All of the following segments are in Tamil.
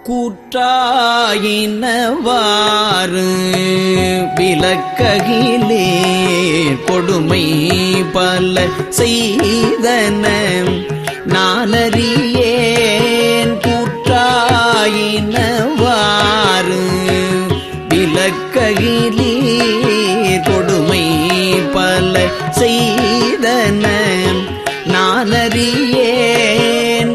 கூற்றாயினவாறு விலக்ககிலே கொடுமை பல செய்தன நானறியேன் கூற்றாயினவாறு விலக்ககிலே கொடுமை பல செய்தன நானறியேன்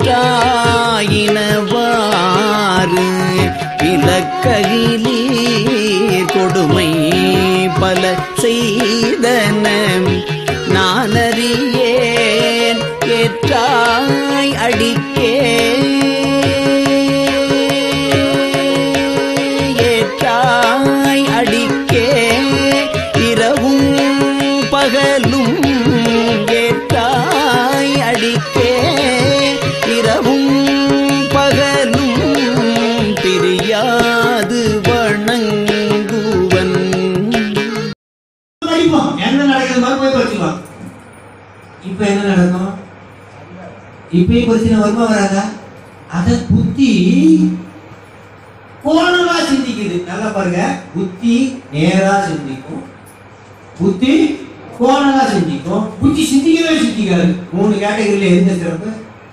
கூற்றாயினவாறு விலக்ககிலே கொடுமை பல செய்தன நானறியேன் ஏற்றாய் அடிக்கே ஏற்றாய் அடிக்கே இரவும் பகலும் ஏற்றாய் அடிக்கே இரவும் பகலும் பிரியாது வணங்குவன் படிப்போம் என்ன நடக்குது மாதிரி போய் படிச்சுக்கலாம் இப்ப என்ன நடக்கும் இப்பயும் பிரச்சனை வருமா வராதா அத புத்தி கோணமா சிந்திக்குது நல்லா பாருங்க புத்தி நேரா சிந்திக்கும் புத்தி கோணலா சிந்திக்கும் புத்தி சிந்திக்கவே சிந்திக்காது மூணு கேட்டகரியில எந்த சிறப்பு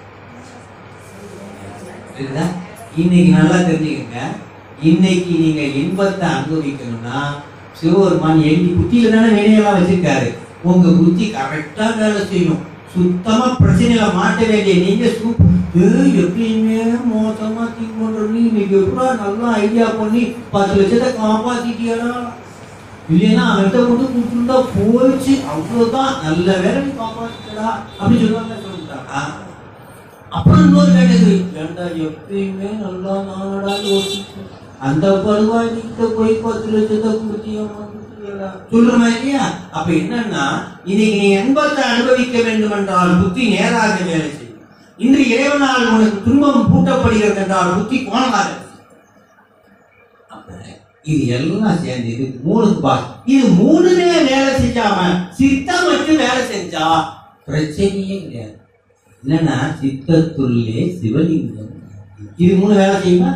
இருக்குதா இன்னைக்கு நல்லா தெரிஞ்சுக்கங்க இன்னைக்கு நீங்க இன்பத்தை அனுபவிக்கணும்னா சிவபெருமான் எண்ணி புத்தியில தானே வினையெல்லாம் வச்சிருக்காரு உங்க புத்தி கரெக்டா வேலை செய்யும் சுத்தமா பிரச்சனையில மாட்ட வேண்டிய நீங்க சூப் ஏய், எப்பயுமே மோசமா திங்க் பண்றது இன்னைக்கு எப்படா நல்லா ஐடியா பண்ணி பத்து லட்சத்தை காப்பாத்திட்டியாடா இல்லைன்னா அவன்கிட்ட கொண்டு கொடுத்துருந்தா போயிடுச்சு அவ்வளவுதான் நல்ல வேலை நீ காப்பாத்திட்டடா அப்படின்னு சொல்லுவாங்க சொல்லிட்டாங்க அப்புறம் இன்னொரு கேட்டகரி ஏண்டா எப்பயுமே நல்லா நானடா யோசிச்சு அந்த பருவாய்கிட்ட போய் பத்து லட்சத்தை கொடுத்தியம்மா கொடுத்தியடா சொல்ற மாதிரியா அப்ப என்னன்னா இன்னைக்கு நீ இன்பத்தை அனுபவிக்க வேண்டும் என்றால் புத்தி நேராக வேலை செய்யும் இன்று இறைவனால் உனக்கு துன்பம் பூட்டப்படுகிறது என்றால் புத்தி கோணமாக செய்யும். அப்ப இது எல்லாம் சேர்ந்து இது மூணு பா இது மூணுமே வேலை செஞ்சாம சித்தம் மட்டும் வேலை செஞ்சா பிரச்சனையே கிடையாது என்னன்னா சித்தத்துள்ளே சிவலிங்கம் இது மூணு வேலை செய்யுமா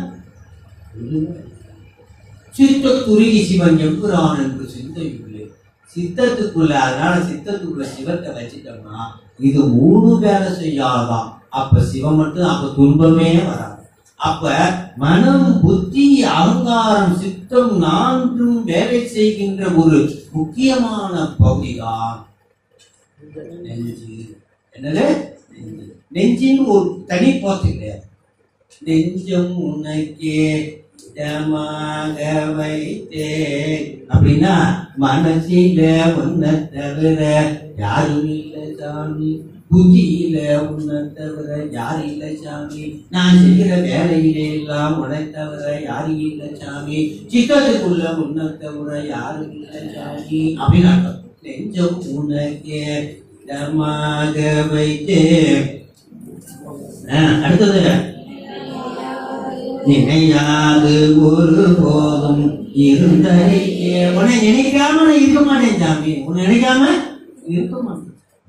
சித்தத்துருகி சிவன் எம்புரான் என்று சிந்தையுள்ளே சித்தத்துக்குள்ள அதனால சித்தத்துக்குள்ள சிவத்தை வச்சுட்டோம்னா இது மூணு வேலை செய்யாதான் அப்ப சிவம் மட்டும் அப்ப துன்பமே வராது அப்ப மனம் புத்தி அகங்காரம் சித்தம் நான்கும் வேலை செய்கின்ற ஒரு முக்கியமான பகுதிதான் நெஞ்சு என்னது நெஞ்சு நெஞ்சின்னு ஒரு தனி போச்சு கிடையாது நெஞ்சம் உனக்கே இதமாக வைத்தேன் அப்படின்னா மனசில உன்னை தவிர யாரும் இல்லை சாமி புத்தியில உன்னை தவிர யாரும் இல்லை சாமி நான் செய்கிற வேலையிலே எல்லாம் உன்னை தவிர யாரும் இல்லை சாமி சித்தத்துக்குள்ள உன்னை தவிர யாரும் இல்லை சாமி அப்படின்னு அர்த்தம் நெஞ்சம் உனக்கே இதமாக வைத்தேன் ஆ, அடுத்தது நினையாது ஒரு போதும் இருந்தறியே உன்னை நினைக்காம நான் இருக்க மாட்டேன் சாமி உன்னை நினைக்காம இருக்க மாட்டேன்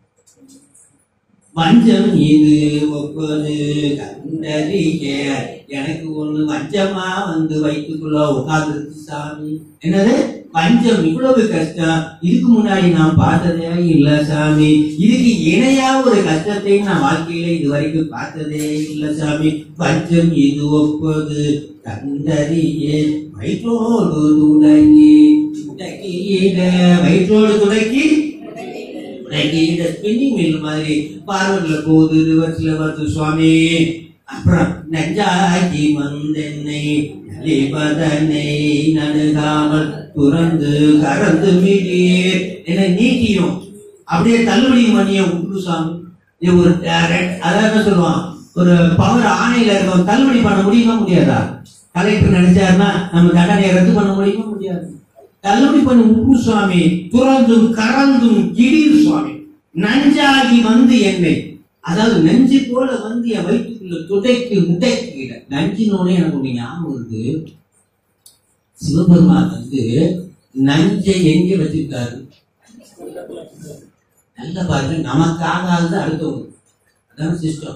வஞ்சம் இது ஒவ்வொரு கண்டறிய எனக்கு ஒண்ணு வஞ்சமா வந்து வயிற்றுக்குள்ள உட்கார்ந்துருச்சு சாமி என்னது வஞ்சம் இவ்வளவு கஷ்டம் இதுக்கு முன்னாடி நான் பார்த்ததே இல்ல சாமி இதுக்கு இணையா ஒரு கஷ்டத்தை நான் வாழ்க்கையில இது வரைக்கும் பார்த்ததே இல்ல சாமி வஞ்சம் இது ஒப்பது கண்டறிய வயிற்றோடு துடங்கி துடக்கியிட வயிற்றோடு துடக்கி உனக்கு இந்த ஸ்பின்னிங் மில் மாதிரி பார்வர்ல போகுது ரிவர்ஸ்ல வருது சுவாமி அப்புறம் நெஞ்சாகி வந்தென்னை நலிபதனை நடுகாமல் துறந்து கறந்து மீட்டீர் என்னை நீட்டியும் அப்படியே தள்ளுபடி பண்ணிய உண்டு சாமி இது ஒரு direct- அதான் என்ன சொல்லுவான் ஒரு பவர் ஆணையில இருக்கவன் தள்ளுபடி பண்ண முடியுமா முடியாதா கலெக்டர் நினைச்சாருன்னா நம்ம தண்டனையை ரத்து பண்ண முடியுமா முடியாது தள்ளுபடி பண்ணி உப்பு சுவாமி துறந்தும் கறந்தும் கிடீர் சுவாமி நஞ்சாகி வந்து என்னை அதாவது நஞ்சு போல வந்து என் வயிற்றுக்குள்ள துடைக்கு முட்டைக்கிட நஞ்சினோட எனக்கு ஒண்ணு ஞாபகம் வருது சிவபெருமான் வந்து நஞ்சை எங்க வச்சிருக்காரு நல்ல பாருங்க நமக்கு ஆகாதது அடுத்தவங்க அதான் சிஸ்டம்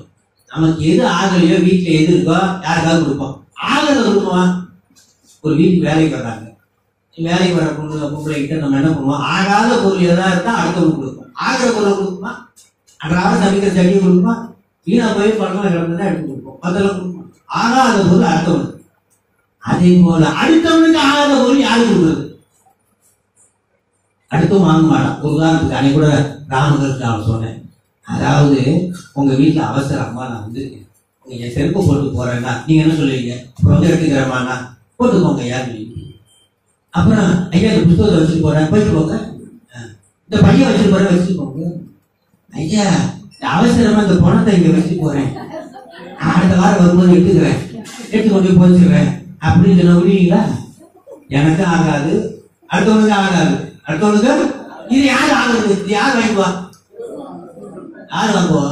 நமக்கு எது ஆகலையோ வீட்டுல எது இருக்கோ யாருக்காவது கொடுப்போம் ஆகிறத கொடுப்போம் ஒரு வீட்டுக்கு வேலைக்கு வர்றாங்க வேலைக்கு வர பொண்ணு பொம்பளைகிட்ட நம்ம என்ன பண்ணுவோம் ஆகாத பொருள் எதாவது இருந்தா அடுத்தவங்க கொடுப்போம் ஆகிற பொருளை கொடுப்போமா அன்றாட சமைக்கிற செடியை கொடுப்போமா வீணா போய் பழக்கம் கிடந்தா எடுத்து கொடுப்போம் அதெல்லாம் கொடுப்போம் ஆகாத பொருள் அடுத்தவனுக்கு அதே போல அடுத்தவனுக்கு ஆகாத பொருள் யாருக்கு கொடுக்குறது அடுத்தும் வாங்க மாட்டான் ஒரு உதாரணத்துக்கு அன்னைக்கு கூட ராமகிருஷ்ணன் நான் சொன்னேன் அதாவது உங்க வீட்டுல அவசரமா நான் வந்திருக்கேன் நீங்க செருப்பு போட்டு போறேன்னா நீங்க என்ன சொல்லுவீங்க அப்புறம் வந்து எடுத்துக்கிறேமாண்ணா போட்டுக்கோங்க யார் அப்புறம் ஐயா இந்த புத்தகத்தை வச்சுட்டு போறேன் போயிட்டு போங்க அஹ், இந்த பையன் வச்சுட்டு போறேன் வச்சுட்டு போங்க ஐயா இந்த அவசரமா இந்த பணத்தை இங்க வச்சுட்டு போறேன் நான் அடுத்த வாரம் வரும்போது எடுத்துக்கிறேன் எடுத்து கொண்டு போய் போச்சுக்கிறேன் அப்படின்னு சொல்ல முடியுங்களா எனக்கு ஆகாது அடுத்தவனுக்கு ஆகாது அடுத்தவனுக்கு இது யார் ஆகுது இது யார் வாங்குவா யார் வாங்குவா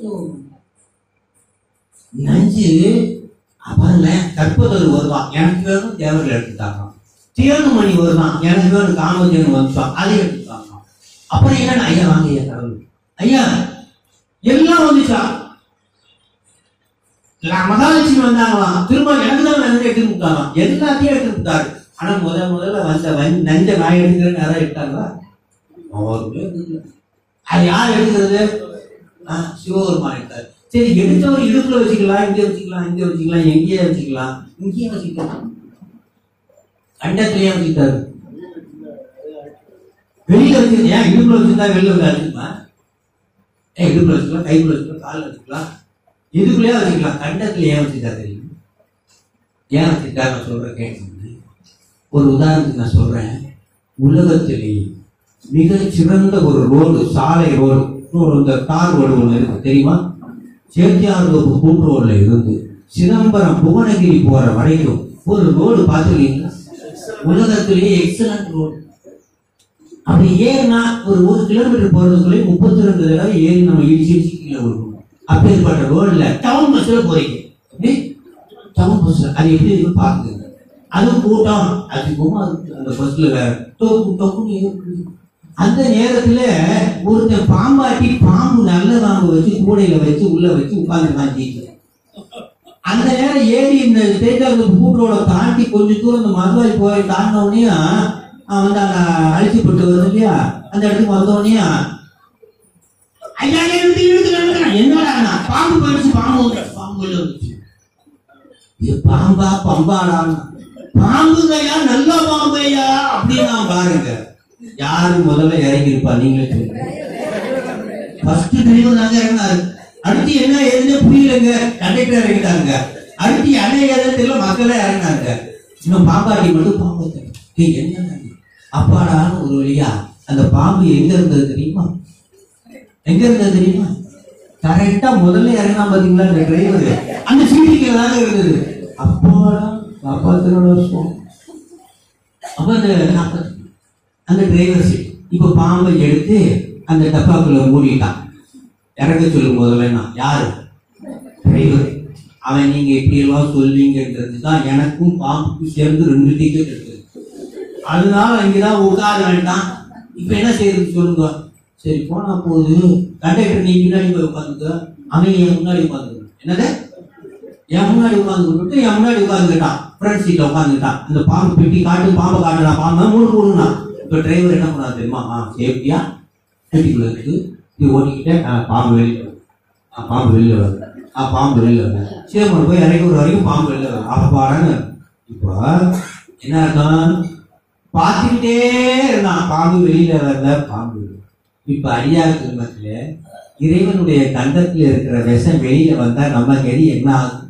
நஞ்சு பாருங்க கற்பதொரு வருவான் எனக்கு வேணும் தேவர்கள் எடுத்துட்டாங்க தேனுமணி வருவான் எனக்கு வேணும் காமதேவன் வந்துட்டான் அதை எடுத்துட்டாங்க அப்புறம் என்ன ஐயா வாங்க ஐயா கடவுள் ஐயா எல்லாம் வந்துச்சா இல்ல, மகாலட்சுமி வந்தாங்களாம் திரும்ப எனக்கு தான் வேணும் எடுத்து கொடுத்தாங்களாம் எல்லாத்தையும் எடுத்து கொடுத்தாரு ஆனா முத முதல்ல வந்த வன்- நஞ்ச நான் எடுக்கிறேன்னு யாராவது எடுத்தாங்களா அவருமே எடுக்கல. அது யார் எடுக்கிறது ஆ, சிவபெருமான் எடுத்தாரு சரி எடுத்தவர் இடுப்புல வச்சுக்கலாம் இங்க வச்சுக்கலாம் இங்க வச்சுக்கலாம் எங்கேயே வச்சுக்கலாம் இங்கேயே வச்சுக்கலாம் கண்டத்திலேயே வச்சுட்டாரு வெளியில வச்சுருந்தேன் ஏன் இடுப்புல வச்சிருந்தா வெளியில வந்து அடிச்சுமா ஏன் இடுப்புல வச்சுக்கலாம் கைக்குள்ள வச்சுக்கலாம் காலில் வச்சுக்கலாம் இதுக்குள்ளேயே வச்சுக்கலாம் கண்டத்துல ஏன் வச்சுட்டா தெரியும் ஏன் வச்சுட்டா நான் சொல்றேன் கேட்கணும் ஒரு உதாரணத்துக்கு நான் சொல்றேன் உலகத்திலேயே மிக சிறந்த ஒரு ரோடு சாலை ரோடு ஒரு இந்த தார் ரோடு ஒன்று இருக்கு தெரியுமா சேத்தியார்தோப்பு கூட்டு ரோட்ல இருந்து சிதம்பரம் புவனகிரி போற வரைக்கும் ஒரு ரோடு பார்த்துருக்கீங்களா உலகத்திலேயே எக்ஸலண்ட் ரோடு அப்படி ஏறினா ஒரு ஒரு கிலோமீட்டர் போறதுக்குள்ளே முப்பத்தி ரெண்டு தடவை ஏறி நம்ம இடிச்சு இடிச்சு கீழே விழுவோம் அப்பேற்பட்ட ரோட்ல டவுன் பஸ்ல போறீங்க எப்படி டவுன் பஸ்ல அது எப்படி இருக்கு பாருங்க அதுவும் கூட்டம் அதிகமா இருக்கு அந்த பஸ்ல வேற டொக்கு டொக்குன்னு ஏறுது. அந்த நேரத்துல ஒருத்தன் பாம்பாட்டி பாம்பு நல்ல பாம்பு வச்சு கூடையில வச்சு உள்ள வச்சு உட்கார்ந்து ஜீக்கு அந்த நேரம் ஏறி இந்த தேர்தல் கூட்டோட தாண்டி கொஞ்சம் தூரம் இந்த மதுரை போய் தாண்டின உடனே அவன் வந்து அங்க அழிச்சுப்பட்டு வருது இல்லையா அந்த இடத்துக்கு வந்த உடனே ஐயா இழுத்து இழுத்து இழுத்து என்னடா நான் பாம்பு போயிடுச்சு பாம்பு வந்துச்சு, பாம்பு உள்ள வந்துச்சு இது பாம்பா பம்பாடான்னு பாம்புங்கய்யா நல்ல பாம்பையா அப்படின்னா பாருங்க யாரு முதல்ல இறங்கி இருப்பா நீங்களே சொல்லுங்க ஃபர்ஸ்ட் டிரைவர் நாங்க இறங்கினாரு அடுத்து என்ன ஏதுன்னு புரியலங்க கண்டக்டர் இறங்கிட்டாங்க அடுத்து என்ன ஏதுன்னு தெரியல மக்களே இறங்கினாங்க இன்னும் பாம்பாட்டி மட்டும் பாம்பு தெரியும். ஏய், என்ன இது? அப்பாடான்னு ஒரு வழியா அந்த பாம்பு எங்க இருந்தது தெரியுமா எங்க இருந்தது தெரியுமா கரெக்டா முதல்ல இறங்கினா பாத்தீங்களா இந்த டிரைவர் அந்த சீட்டுக்கு தானே இருந்தது அப்பாடா காப்பாத்திரோட வருஷம் அப்ப அந்த நாற்பத்தி அந்த டிரைவர் சீட் இப்ப பாம்பை எடுத்து அந்த டப்பாக்குள்ள மூடிட்டான் இறங்க சொல்லும் முதல்ல நான் யாரு டிரைவர் அவன் நீங்க இப்படி எல்லாம் சொல்வீங்கன்றது தான் எனக்கும் பாம்புக்கும் சேர்ந்து ரெண்டு டிக்கெட் இருக்குது அதனால இங்கதான் உட்கார வேண்டாம் இப்ப என்ன செய்யறது சொல்லுங்க சரி போனா போகுது கண்டக்டர் நீ பின்னாடி போய் உட்காந்துக்க அவன் என் முன்னாடி உட்காந்துக்கணும் என்னது என் முன்னாடி உட்காந்துக்கிட்டு என் முன்னாடி உட்காந்துக்கிட்டான் ஃப்ரண்ட் சீட்ல உட்காந்துக்கிட்டான் அந்த பாம்பு பெட்டி காட்டு பாம்பை காட்டுனா பாம்பை மூணு மூணுனா இப்ப டிரைவர் என்ன பண்ணா தெரியுமா ஆ சேஃப்டியா பெட்டிக்குள்ள இருக்கு இது ஓட்டிக்கிட்டே ஆ, பாம்பு வெளியில வருது. ஆ, பாம்பு வெளியில வருது ஆ பாம்பு வெளியில வருது சேமன் போய் இறக்கி விடுற வரைக்கும் பாம்பு வெளியில வருது அப்பாடான்னு இப்போ என்ன அர்த்தம் பார்த்துக்கிட்டே இருந்தான் பாம்பு வெளியில வரல பாம்பு வெளியில. இப்ப அடியா திருமணத்துல இறைவனுடைய கண்டத்துல இருக்கிற விஷம் வெளியில வந்தா நம்ம கதி என்ன ஆகும்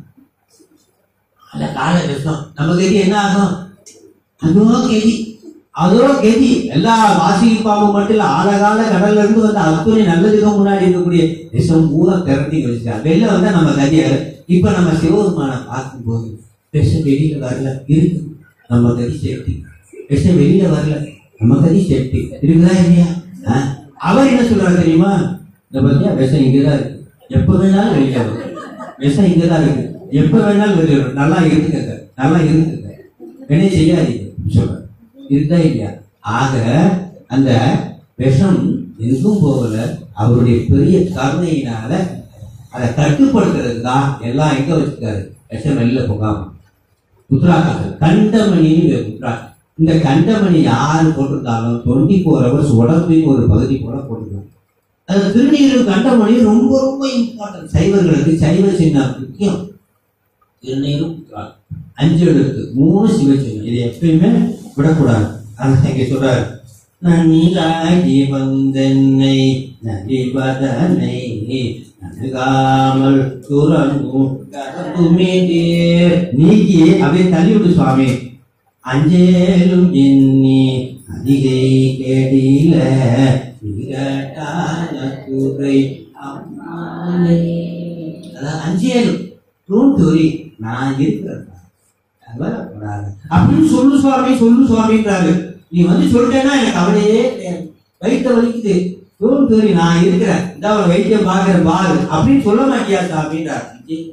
அந்த கால விஷம் நம்ம கதி என்ன ஆகும் அதோ கதி அதோ கதி எல்லா வாசிக்கு பாம்பு மட்டும் இல்ல ஆழகால கடல்ல இருந்து வந்த அத்துணை நல்லதுக்கு முன்னாடி இருக்கக்கூடிய விஷம் பூரா திரட்டி வச்சுட்டா வெளில வந்தா நம்ம கதியா இப்ப நம்ம சிவபெருமான பார்க்கும்போது விஷம் வெளியில வரல இருக்கு நம்ம கதி சேஃப்டி விஷம் வெளியில வரல நம்ம கதி சேஃப்டி இருக்குதா இல்லையா ஆ? அவர் என்ன சொல்றாரு தெரியுமா இந்த பத்தியா விஷம் இங்கதான் இருக்கு எப்ப வேணாலும் வெளியில வரும் விஷம் இங்கதான் இருக்கு எப்ப வேணாலும் வெளியில வரும் நல்லா இருந்துக்கங்க நல்லா இருந்துக்கங்க என்ன செய்யாதீங்க சொல்றாரு இருக்குதா இல்லையா ஆக அந்த விஷம் எங்கும் போகல அவருடைய பெரிய கருணையினால அதை கட்டுப்படுத்துறதுக்கு தான் எல்லாம் எங்க வச்சிருக்காரு விஷம் வெளில போகாம உத்ராகாசம் கண்டமணின்னு பேர் உத்ராகம் இந்த கண்டமணி யாரு போட்டிருந்தாலும் டுவெண்ட்டி ஃபோர் ஹவர்ஸ் உடம்பையும் ஒரு பகுதி கூட போட்டுக்கலாம் அது திருநீரும் கண்டமணியும் ரொம்ப ரொம்ப இம்பார்ட்டன்ட் சைவர்களுக்கு சைவ சின்னம் முக்கியம் திருநீரும் உத்ராகம் அஞ்சு எழுத்து மூணு சிவ சின்னம் இது எப்பயுமே விடக்கூடாது அதான் இங்க சொல்றாரு நன்றாகி வந்தென்னை நதிபதனை நடுகாமல் துறங்கும் கரப்புமே நீக்கி அப்படியே தள்ளி விடு சுவாமி அஞ்சேலும் எண்ணி அதிகை கேடில விகட்டான துறை அம்மானே அதான் அஞ்சேலும் டோன்ட் வரி நான் இருக்கிறேன் கவலைப்படாத அப்படின்னு சொல்லு சுவாமி சொல்லு சுவாமின்றாரு நீ வந்து சொல்லிட்டேன்னா எனக்கு கவலையே கிடையாது வயிற்ற வலிக்குது டோன்ட் வரி நான் இருக்கிறேன் இந்த அவன் வைத்தியம் பார்க்கிறேன் பாரு அப்படின்னு சொல்ல மாட்டியா சாமின்றார்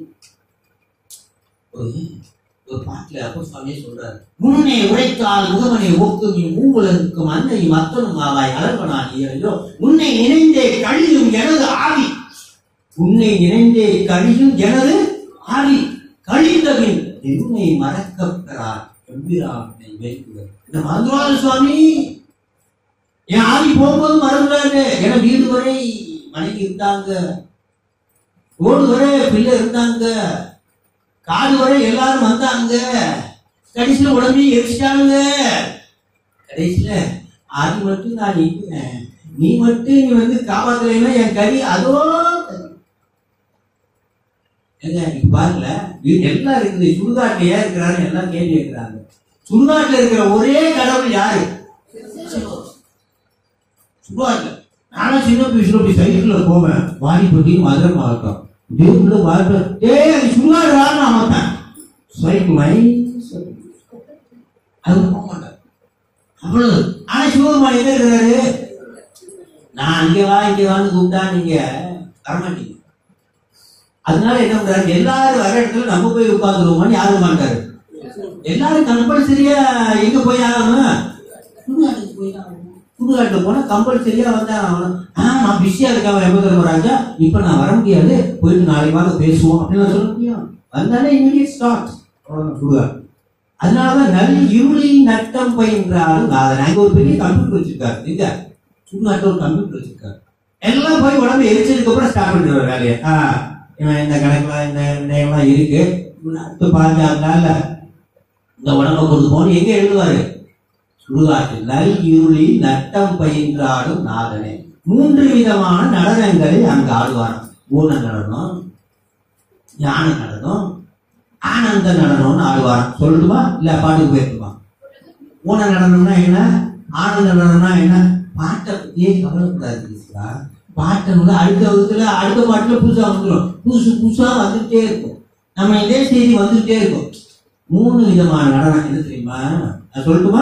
ஒரு ஒரு பாட்டுல அப்போ சுவாமியே சொல்றாரு முன்னே உரைத்தால் முகமனை ஒக்கும் மூவுலருக்கும் அன்னை மத்தனும் ஆவாய் அலர்வனாகியோ உன்னை நினைந்தே கழியும் எனது ஆவி உன்னை நினைந்தே கழியும் எனது ஆவி கழிந்தபின் என்னை மறக்கப் பெறார் எம்பிராமனை வேண்டுவர் இந்த மதுராஜ சுவாமி என் ஆவி போகும்போது மறந்துடாது என வீடு வரை மனைவி இருந்தாங்க ரோடு வரை பிள்ளை இருந்தாங்க காடு வரை எல்லாரும் வந்தாங்க கடைசியில உடம்பையும் எரிச்சிட்டாங்க கடைசியில ஆதி மட்டும் நான் நிற்பேன் நீ மட்டும் நீ வந்து காப்பாத்தலைன்னா என் கறி அதோ ஏங்க நீங்க பாருங்கள வீட்டு எல்லாம் இருக்குது சுடுகாட்டுல ஏன் இருக்கிறாரு எல்லாம் கேள்வி கேட்கிறாங்க சுடுகாட்டுல இருக்கிற ஒரே கடவுள் யாரு சுடுகாட்டுல நானும் சின்ன வயசுல போய் சைக்கிள்ல போவேன் வாடிப்பட்டி மதுரை மாவட்டம் దేవుళ్ళు వాళ్ళు ఏ అది சும்மாடு రాను அமர்த்தேன் சைக்கு மை அது போக மாட்டேன் அவ்வளவு ஆனா சிவபெருமான் எங்க இருக்கிறாரு நான் அங்க வா இங்க வான்னு கூப்பிட்டா நீங்க வரமாட்டீங்க அதனால என்ன பண்றாரு எல்லாரும் வர இடத்துல நம்ம போய் உட்காந்துருவோம்னு யாரும் மாட்டாரு எல்லாரும் கம்பல்சரியா எங்க போய் ஆகணும் சுடுகாட்டுக்கு போய் தான் ஆகணும். சுடுகாட்டுக்கு போனா கம்பல்சரியா வந்தா ஆகணும் ஆ நான் பிஸியா இருக்கேன் எப்ப தருமராஜா இப்ப நான் வர முடியாது போயிட்டு நாளை வாரம் பேசுவோம் அப்படின்னு நான் சொல்ல முடியும் வந்தாலே இமீடியட் ஸ்டார்ட் சுடுகாடு அதனாலதான் நல்ல இருளி நட்டம் பயின்றாலும் நாதன் அங்க ஒரு பெரிய கம்ப்யூட்டர் வச்சிருக்காரு எங்க சுடுகாட்டுல ஒரு கம்ப்யூட்டர் வச்சிருக்காரு எல்லாம் போய் உடம்பு எரிச்சதுக்கு அப்புறம் ஸ்டார்ட் பண்ணிடுவார் வேலையை ஆ இவன் இந்த கணக்குல இந்த இந்த எல்லாம் இருக்கு அடுத்து பாஞ்சாறு நாள்ல இந்த உடம்ப கொண்டு போன்னு எங்க எழுதுவாரு சுடுகாட்டில் நல் இருளி நட்டம் பயின்றாடும் நாதனே மூன்று விதமான நடனங்களை அங்கு ஆடுவாராம் ஊன நடனம் ஞான நடனம் ஆனந்த நடனம்னு ஆடுவாராம் சொல்லட்டுமா இல்ல பாட்டுக்கு போயிருக்குமா ஊன நடனம்னா என்ன ஆனந்த நடனம்னா என்ன பாட்டை பத்தியே கவலைப்படாது கிருஷ்ணா. பாட்டை வந்து அடுத்த வகுத்துல அடுத்த பாட்டுல புதுசா வந்துடும் புதுசு புதுசா வந்துட்டே இருக்கும் நம்ம இதே செய்தி வந்துட்டே இருக்கும் மூணு விதமான நடனம் என்ன தெரியுமா நான் சொல்லட்டுமா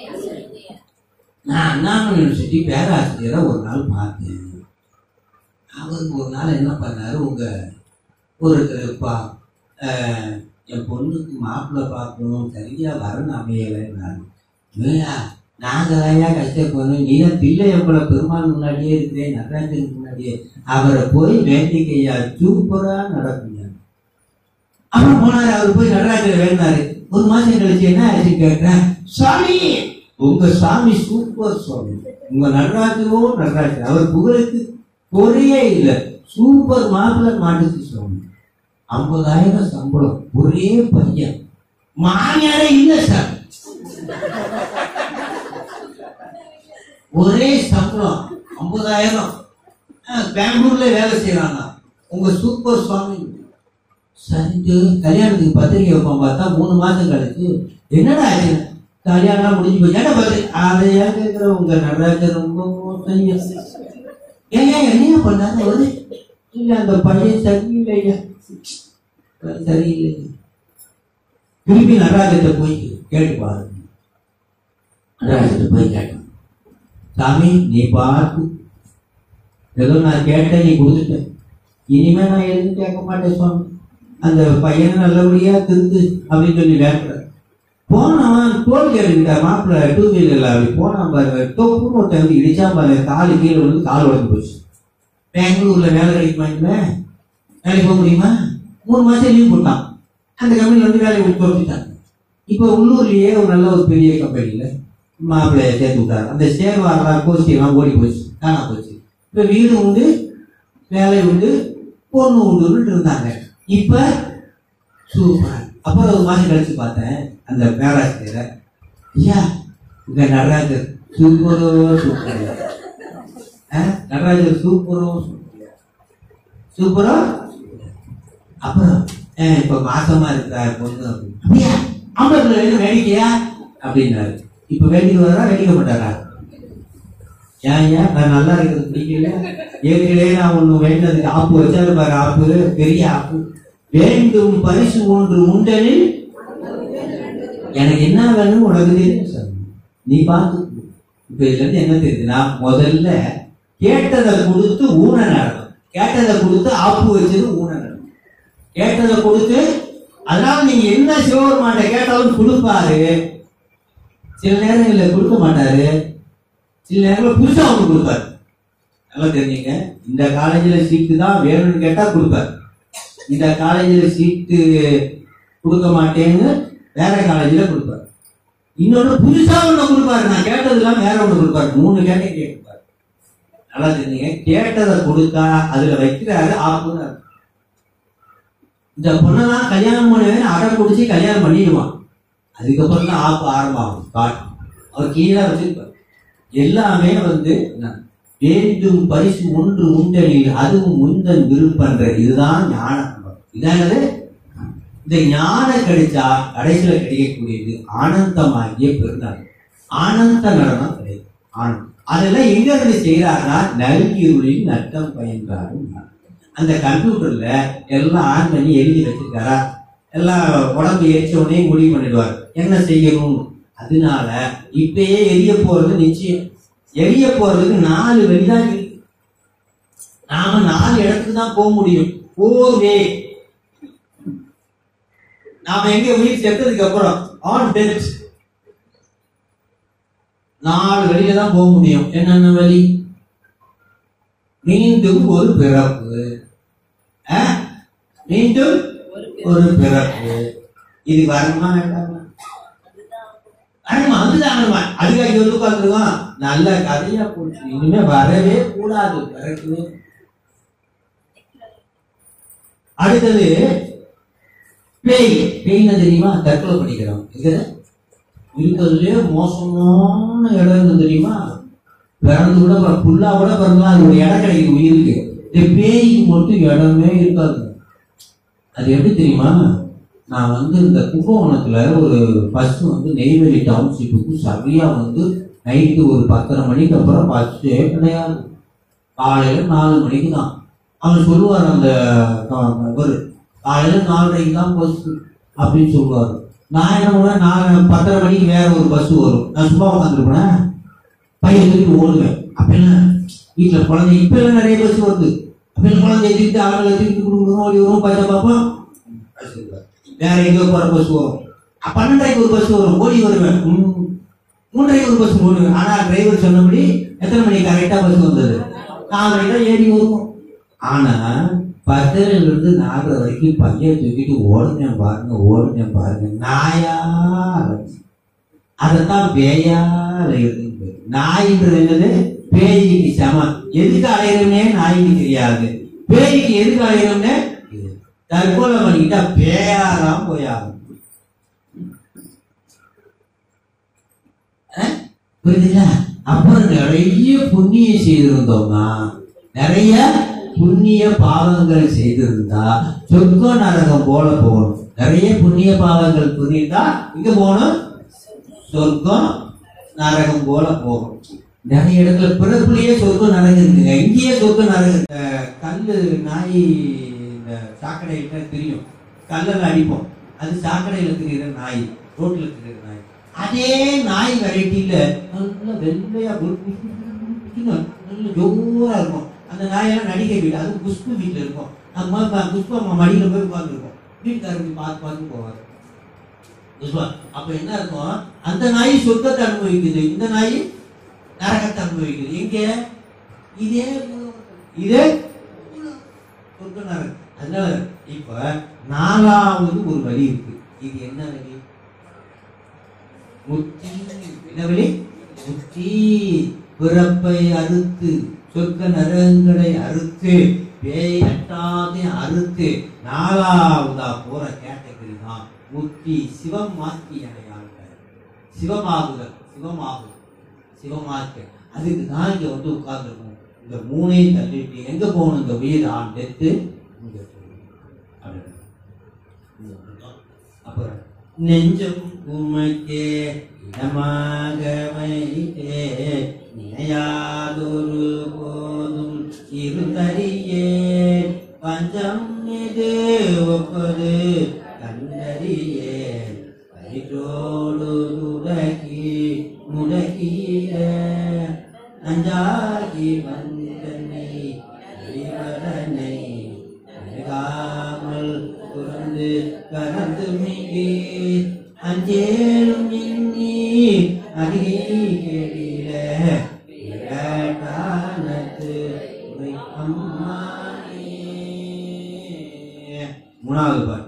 நான் அண்ணாமலை யூனிவர்சிட்டி பேராசிரியரை ஒரு நாள் பார்த்தேன் அவர் ஒரு நாள் என்ன பண்ணாரு உங்க ஒருத்தருப்பா அஹ், என் பொண்ணுக்கு மாப்பிள்ளை பார்க்கணும் சரியா வரணும் அமையலைன்னாரு இல்லையா நாங்க ஐயா கஷ்டப்படணும் நீ தான் பிள்ளையப்பட பெருமாள் முன்னாடியே இருக்கிறேன் நடராஜனுக்கு முன்னாடியே அவரை போய் வேண்டிக்கையா சூப்பரா நடக்குங்க அப்புறம் போனாரு அவர் போய் நடராஜரை வேண்டாரு ஒரு மாசம் கழிச்சு என்ன ஆச்சு கேட்டேன் சாமி உங்க சாமி சூப்பர் சுவாமி உங்க நடராஜரோ நடராஜர் அவர் புகழுக்கு குறையே இல்லை சூப்பர் மாப்பிள்ளை மாட்டுக்கு சுவாமி ஐம்பதாயிரம் சம்பளம் ஒரே பையன் மாமியாரே இல்ல சார் ஒரே சம்பளம் ஐம்பதாயிரம் அஹ், பெங்களூர்ல வேலை செய்யறாங்க உங்க சூப்பர் சுவாமி சரிட்டு கல்யாணத்துக்கு பத்திரிக்கை வைப்போம் பார்த்தா மூணு மாசம் கழிச்சு என்னடா ஆச்சு கல்யாணம் முடிஞ்சு போய் ஏன்னா பத்திரி அதை ஏன் கேட்கிற உங்க நடராஜர் ரொம்ப மோசம் ஏன் ஏன் என்ன பண்ணாங்க ஒரு இல்ல அந்த பையன் சரியில்லைங்க சரியில்லைங்க திருப்பி நடராஜத்தை போய் கேட்டு பாருங்க நடராஜத்தை போய் கேட்டேன் சாமி நீ பார்த்து ஏதோ நான் கேட்டேன் நீ கொடுத்துட்ட இனிமே நான் எதுவும் கேட்க மாட்டேன் சுவாமி அந்த பையனை நல்லபடியா திருந்து அப்படின்னு சொல்லி வேண்டாம் போனவன் தோல் கேட்டுக்கிட்ட மாப்பிள்ள டூ வீலர்ல அப்படி போனான் பாருங்க டொப்புன்னு ஒருத்தன் வந்து இடிச்சா பாருங்க காலு கீழே வந்து கால் உடஞ்சு போச்சு பெங்களூர்ல வேலை கிடைக்குமா இனிமே வேலைக்கு போக முடியுமா மூணு மாசம் லீவ் போட்டான் அந்த கம்பெனில வந்து வேலையை விட்டு வச்சுட்டான் இப்போ உள்ளூர்லயே ஒரு நல்ல ஒரு பெரிய கம்பெனில மாப்பிள்ளைய சேர்த்து விட்டாரு அந்த சேர்வாரா கோஷ்டி எல்லாம் ஓடி போச்சு காணா போச்சு இப்ப வீடு உண்டு வேலை உண்டு பொண்ணு உண்டுன்னு இருந்தாங்க இப்ப சூப்பர் அப்புறம் ஒரு மாசம் கழிச்சு பார்த்தேன் அந்த பேராசிரியரை ஐயா இந்த நடராஜர் சூப்பரோ சூப்பர் நடராஜர் சூப்பரோ சூப்பரோ அப்புறம் அஹ், இப்ப மாசமா இருக்கிறா பொண்ணு அப்படின்னு. அப்படியா ஆம்பளை வேணும் வேடிக்கையா அப்படின்னாரு இப்ப வேடிக்கை வரா வேடிக்க மாட்டாரா ஏன் ஏன் நான் நல்லா இருக்கிறது பிடிக்கல ஏற்கனவே நான் ஒண்ணு வேண்டதுக்கு ஆப்பு வச்சாரு பாரு ஆப்பு பெரிய ஆப்பு வேண்டும் பரிசு ஒன்று உண்டனில் எனக்கு என்ன வேணும் உனக்கு தெரியும் சார் நீ பார்த்து இப்ப இதுல இருந்து என்ன தெரியுதுன்னா முதல்ல கேட்டதை கொடுத்து ஊன நடக்கும் கேட்டதை கொடுத்து ஆப்பு வச்சது ஊன நடக்கும் கேட்டதை கொடுத்து அதனால நீங்க என்ன சிவபெருமான்ட்ட கேட்டாலும் கொடுப்பாரு சில நேரங்களில் கொடுக்க மாட்டாரு சில நேரங்களில் புதுசா ஒன்று கொடுப்பாரு நல்லா தெரிஞ்சுங்க இந்த காலேஜில் சீட்டு தான் வேணும்னு கேட்டா கொடுப்பாரு இந்த காலேஜில் சீட்டு கொடுக்க மாட்டேன்னு வேற காலேஜில் கொடுப்பாரு இன்னொன்று புதுசா ஒன்று கொடுப்பாரு நான் கேட்டதெல்லாம் வேற ஒன்று கொடுப்பாரு மூணு கேட்டகரி கொடுப்பாரு நல்லா தெரிஞ்சுங்க கேட்டதை கொடுத்தா அதுல வைக்கிறாரு ஆப்புன்னு அர்த்தம். இந்த பொண்ணெல்லாம் கல்யாணம் பண்ணுவேன் அடம் பிடிச்சி கல்யாணம் பண்ணிடுவான் அதுக்கப்புறம் தான் ஆப்பு ஆரம்பமாகும் காட்டு அவர் கீழே வச்சிருப்பார் எல்லாமே வந்து என்ன? வேண்டும் பரிசு ஒன்று உண்டனில் அதுவும் முந்தன் விருப்பன்ற இதுதான் ஞானம் இதான் என்னது? இந்த ஞானம் கிடைச்சா கடைசியில கிடைக்கக்கூடியது ஆனந்தமாகிய பெருநாள் ஆனந்த நடனம் கிடையாது ஆனந்தம் அதெல்லாம் எங்க இருந்து செய்யறாருன்னா நல்கிருளில் நட்டம் பயின்றாரும் அந்த கம்ப்யூட்டர்ல எல்லாம் ஆன் பண்ணி எழுதி வச்சிருக்காரா எல்லாம் உடம்பு எரிச்ச உடனே முடிவு பண்ணிடுவார் என்ன செய்யணும் அதனால இப்பயே எரிய போறது நிச்சயம் எரிய போறதுக்கு நாலு வழிதான் இருக்கு நாம நாலு இடத்துக்கு தான் போக முடியும் போவே நாம எங்க உயிர் செத்ததுக்கு அப்புறம் ஆன் டெத் நாலு வழியில தான் போக முடியும் என்னென்ன வழி மீண்டும் ஒரு பிறப்பு ஆ? மீண்டும் ஒரு பிறப்பு இது வரணுமா வேண்டாமா வரணுமா அதுதான் வரணுமா அதுக்காக இங்க வந்து உட்காந்துருக்கோம் நல்ல கதையா போச்சு இனிமே வரவே கூடாது பிறக்கவே அடுத்தது பேய் பேய்னா தெரியுமா தற்கொலை பண்ணிக்கிறோம் இது இருக்கிறதுலே மோசமான இடம் இருக்கு தெரியுமா பிறந்து கூட பிற- புல்லா கூட பிறந்தலாம் அது ஒரு இடம் கிடைக்குது உயிருக்கு இந்த பேய்க்கு மட்டும் இடமே இருக்காது அது எப்படி தெரியுமா நான் வந்து இந்த கும்பகோணத்துல ஒரு பஸ் வந்து நெய்வேலி டவுன்ஷிப்புக்கு சரியா வந்து நைட்டு ஒரு பத்தரை மணிக்கு அப்புறம் பஸ்ஸே கிடையாது காலையில நாலு மணிக்கு தான் அவன் சொல்லுவார் அந்த க- இவரு காலையில நாலரைக்கு தான் பஸ் அப்படின்னு சொல்லுவார் நான் என்ன பண்ணுவேன் நான் பத்தரை மணிக்கு வேற ஒரு பஸ் வரும் நான் சும்மா உட்காந்துருப்பேன் பையன் தூக்கி ஓடுவேன் அப்ப என்ன வீட்டுல குழந்தை இப்ப எல்லாம் நிறைய பஸ் வருது அப்ப எல்லாம் குழந்தை தூக்கிட்டு ஆளுங்களை தூக்கிட்டு கொடுக்கணும் ஓடி வரும் பையன் பார்ப்போம் வேற எங்க போற பஸ் வரும் அப்ப பன்னெண்டரைக்கு ஒரு பஸ் வரும் ஓடி வருவேன் ம். மூன்றரைக்கு ஒரு பஸ் ஓடுவேன் ஆனா டிரைவர் சொன்னபடி எத்தனை மணிக்கு கரெக்டா பஸ் வந்தது நாலரை தான் ஏறி வருவோம் ஆனா பத்தரைல இருந்து நாலரை வரைக்கும் பையன் தூக்கிட்டு ஓடுனேன் பாருங்க ஓடுனேன் பாருங்க நாயா அலைஞ்சு. அதைத்தான் பேயா அலையுது நாயின்றது என்னது பேய்க்கு சமம் எதுக்கு அலையிறோம்னே நாய்க்கு தெரியாது பேய்க்கு எதுக்கு அலையிறோம்னே தெரியாது. தற்கொலை பண்ணிக்கிட்டா பேயாதான் போயாகும் அஹ்? புரியுதுங்களா அப்புறம் நிறைய புண்ணியம் செய்திருந்தோம்னா நிறைய புண்ணிய பாவங்கள் செய்திருந்தா சொர்க்க நரகம் போல போகணும் நிறைய புண்ணிய பாவங்கள் புரிந்தா இங்க போகணும் சொர்க்கம் நரகம் போல போகும் நிறைய இடத்துல பிறப்புலயே சொர்க்கம் நரகம் இருக்குங்க இங்கேயே சொர்க்கம் நரகம் இந்த கல்லு நாய் இந்த சாக்கடையில தெரியும் கல்லில் அடிப்போம் அது சாக்கடையில தெரியுற நாய் ரோட்ல தெரியுற நாய் அதே நாய் வெரைட்டியில நல்ல வெள்ளையா புல் புல் புல் புல் புல் புல்லுன்னு நல்ல ஜோரா இருக்கும் அந்த நாயெல்லாம் நடிகை வீடு அது குஷ்பு வீட்டுல இருக்கும் நம்ம ப- குஷ்பு அம்மா மடியில போய் உட்காந்துருக்கோம் வீட்டுக்காரங்க பார்த்து பார்த்து போவாரு புஷ்பா அப்ப என்ன இருக்கும் அந்த நாய் சொர்க்கத்தை அனுபவிக்குது இந்த நாய் நரகத்தை அனுபவிக்குது எங்க இதே இதே சொர்க்க நரகம் அது அதனால இப்ப நாலாவது ஒரு வழி இருக்கு இது என்ன வழி முத்தி என்ன வழி முத்தி பிறப்பை அறுத்து சொர்க்க நரகங்களை அறுத்து பேய் அட்டாதை அறுத்து நாலாவதா போற கேட்டகரி தான் முத்தி சிவம் மாத்தி அடையாள சிவமாகுதல் சிவமாகுதல் சிவமாக்கு அதுக்கு தான் இங்க வந்து உட்கார்ந்துருக்கணும் இந்த மூணையும் தள்ளிட்டு எங்க போகணும் இந்த உயிர் ஆண் டெத்து இங்க போகணும். அப்படின்னு. இங்க வந்துட்டோம். அப்புறம் நெஞ்சம் உமக்கே இடமாக வைத்தே நினையாதொரு போதும் இருந்தறியே பஞ்சம் இது ஒப்பது கண்டறியே வயிற்றோடு முடக்கி முடக்கிய நஞ்சாகி வந்தனை அறிவதனை அணுகாமல் துறந்து கலந்து மிகி அஞ்சேலும் எண்ணி அருகே கேடில இரட்டானத்து உரை அம்மானே. மூணாவது பாட்டு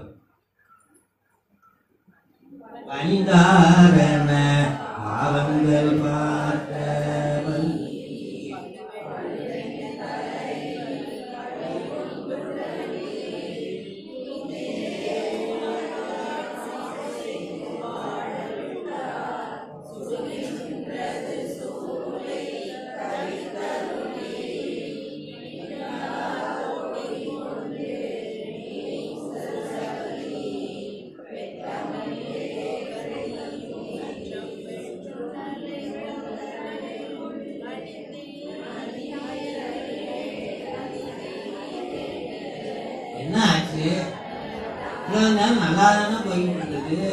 பணிந்தாரண பாவங்கள் பார்த்தவன் என்ன ஆச்சு இவ்வளவு நேரம் நல்லா தானே போயிட்டு இருந்தது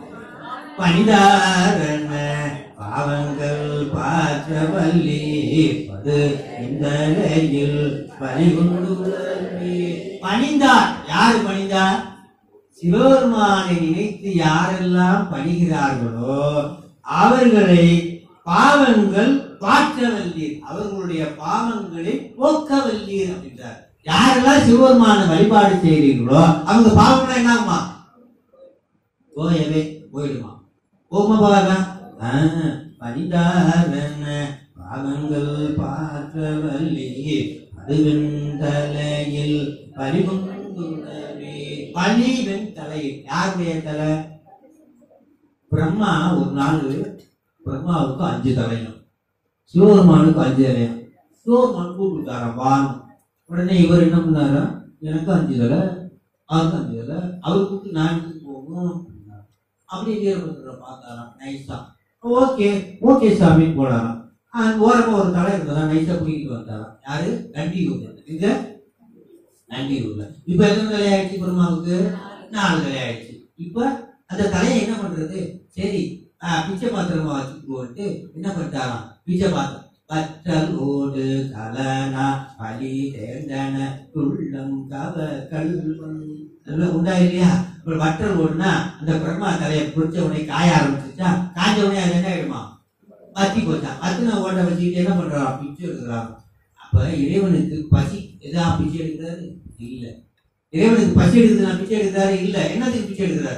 பணிதாரண பாவங்கள் பாற்றவல்லி பது இந்த நிலையில் பணிகொண்டுள்ளி பணிந்தார் யாரு பணிந்தார் சிவபெருமானை நினைத்து யாரெல்லாம் பணிகிறார்களோ அவர்களை பாவங்கள் பாற்றவல்லீர் அவர்களுடைய பாவங்களை போக்கவல்லீர் அப்படின்றார் யாரெல்லாம் சிவபெருமான வழிபாடு செய்கிறீர்களோ அவங்க பாவம்னா என்ன ஆகுமா போயவே போயிடுமா போகுமா போகாதா பணிதாரன பாவங்கள் பாற்றவல்லி அதுவென் தலையில் பறிவுண்டுள்ளவே பழி வெண் தலையில் யாருடைய தலை பிரம்மா ஒரு நாள் பிரம்மாவுக்கு அஞ்சு தலையும் சிவபெருமானுக்கு அஞ்சு தலையும் சிவபெருமான் கூப்பிட்டாராம் வான் உடனே இவர் என்ன பண்ணாரா எனக்கு அஞ்சு தலை அவருக்கு அஞ்சு தலை அவர் கூப்பிட்டு நான் எதுக்கு போகணும் அப்படின்னாரு. அப்படியே வீரபத்திர பார்த்தாராம் நைஸா ஓகே ஓகே சாமி போனாராம் அங்க ஓரமா ஒரு தலை இருந்ததா நைஸா பிடிக்கிட்டு வந்தாராம் யாரு நண்டி ஊர்ல இங்க நண்டி ஊர்ல இப்ப எத்தனை தலை ஆயிடுச்சு பெருமாவுக்கு நாலு தலை ஆயிடுச்சு இப்ப அந்த தலையை என்ன பண்றது சரி ஆஹ், பிச்சை பாத்திரமா வச்சுட்டு என்ன பண்ணிட்டாராம் பிச்சை பாத்திரம் பற்றலோடு கலனா பலி தேர்ந்தன துள்ளம் கவ கல்வன் அதெல்லாம் உண்டா இல்லையா ஒரு வற்றல் ஓடுனா அந்த பிரம்மா தலையை பிடிச்ச உடனே காய ஆரம்பிச்சுச்சா காஞ்ச உடனே அது என்ன ஆயிடுமா பத்தி போச்சா பத்தின ஓட்ட வச்சுக்கிட்டு என்ன பண்றான் பிச்சை எடுக்கிறான் அப்ப இறைவனுக்கு பசி எதா பிச்சை எடுக்கிறாரு இல்ல இறைவனுக்கு பசி எடுக்குது நான் பிச்சை எடுக்கிறாரு இல்ல என்னத்துக்கு பிச்சை எடுக்கிறாரு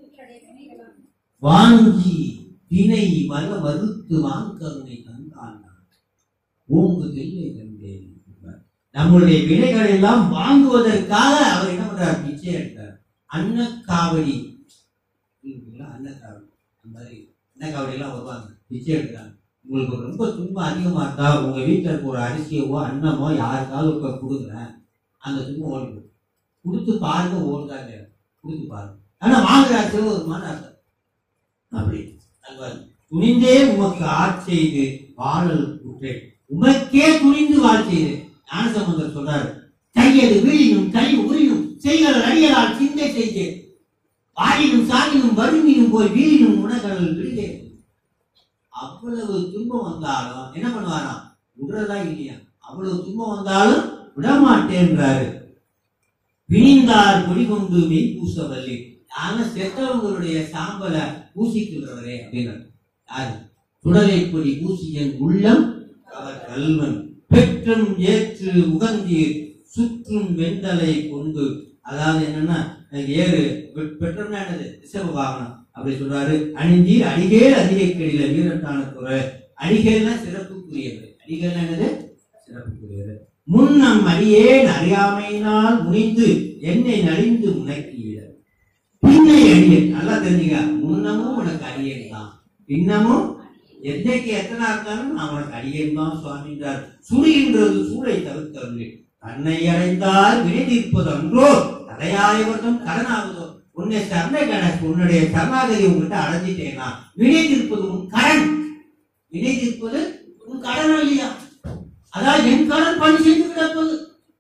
வாங்கி தினை மல மறுத்து வாங்கருணை தந்தான் ஓங்கு தில்லை கண்டேன் நம்முடைய வினைகள் எல்லாம் வாங்குவதற்காக அவர் என்ன பண்றார் பிச்சை எடுத்தார் அன்னக்காவடி இருக்குங்களா? அன்னக்காவடி அந்த மாதிரி அன்னக்காவடி எல்லாம் வருவாங்க பிச்சை எடுக்கிறாங்க உங்களுக்கு ரொம்ப துன்பம் அதிகமா இருந்தா உங்க வீட்டுல இருக்க ஒரு அரிசியவோ அன்னமோ யாருக்காவது ஒருக்க கொடுக்குறேன் அந்த துன்பம் ஓடி போகும் கொடுத்து பாருங்க ஓடுதா இல்லையா கொடுத்து பாருங்க ஆனா வாங்குற சிவபெருமான அர்த்தம் அப்படி அல்வா துணிந்தே உமக்கு ஆட்செய்து வாழல் குற்றேன் உமக்கே துணிந்து வாழ் செய்து ஞானசம்பந்தர் சொல்றாரு கையது வீழினும் கை உரினும் செய்கள் அடியலால் சிந்தை செய்தேன் வாழினும் சாகினும் வருந்தினும் போய் வீழினும் உணகள் விடுதே அவ்வளவு துன்பம் வந்தாலும் என்ன பண்ணுவாராம் விடுறதா இல்லையா அவ்வளவு துன்பம் வந்தாலும் விடமாட்டேன்றாரு விழிந்தார் குடிகொண்டு மெய் பூசவல்லி ஆனா செத்தவங்களுடைய சாம்பலை பூசிக்கின்றவரே அப்படின்னாரு யாரு சுடலை பொடி பூசியன் உள்ளம் அவர் கல்வன் பெற்றும் ஏற்று உகந்தீர் சுற்றும் வெண்டலை கொண்டு அதாவது என்னன்னா ஏறு பெ- பெற்றோம்னா என்னது ரிஷப வாகனம் அப்படி சொல்றாரு அணிந்தீர் அடிகேல் அதிகை கெடில வீரட்டான துறை அடிகேல்னா சிறப்புக்குரியது அடிகேல் என்னது சிறப்புக்குரியது முன்னம் அடியேன் அறியாமையினால் முனிந்து என்னை நலிந்து முனைக்கிவிட பின்னை அடியேன் நல்லா தெரிஞ்சுக்க முன்னமும் உனக்கு அடியேன் தான் பின்னமும் எந்தைக்கு எத்தனை இருந்தாலும் நான் உனக்கு அடியேன் தான் சுவாமின்றார் சுழின்றது சூளை தவிர்த்தவர்கள் தன்னை அடைந்தால் வினைந்திருப்பது அன்றோ தலையாயவர்தம் கடனாகுதோ உன்னை சரணை கட உன்னுடைய சரணாகதி உங்ககிட்ட அடைஞ்சிட்டேனா வினைந்திருப்பது உன் கடன் வினைந்திருப்பது உன் கடன் இல்லையா அதான் என் கடன் பணி செய்து கிடப்பது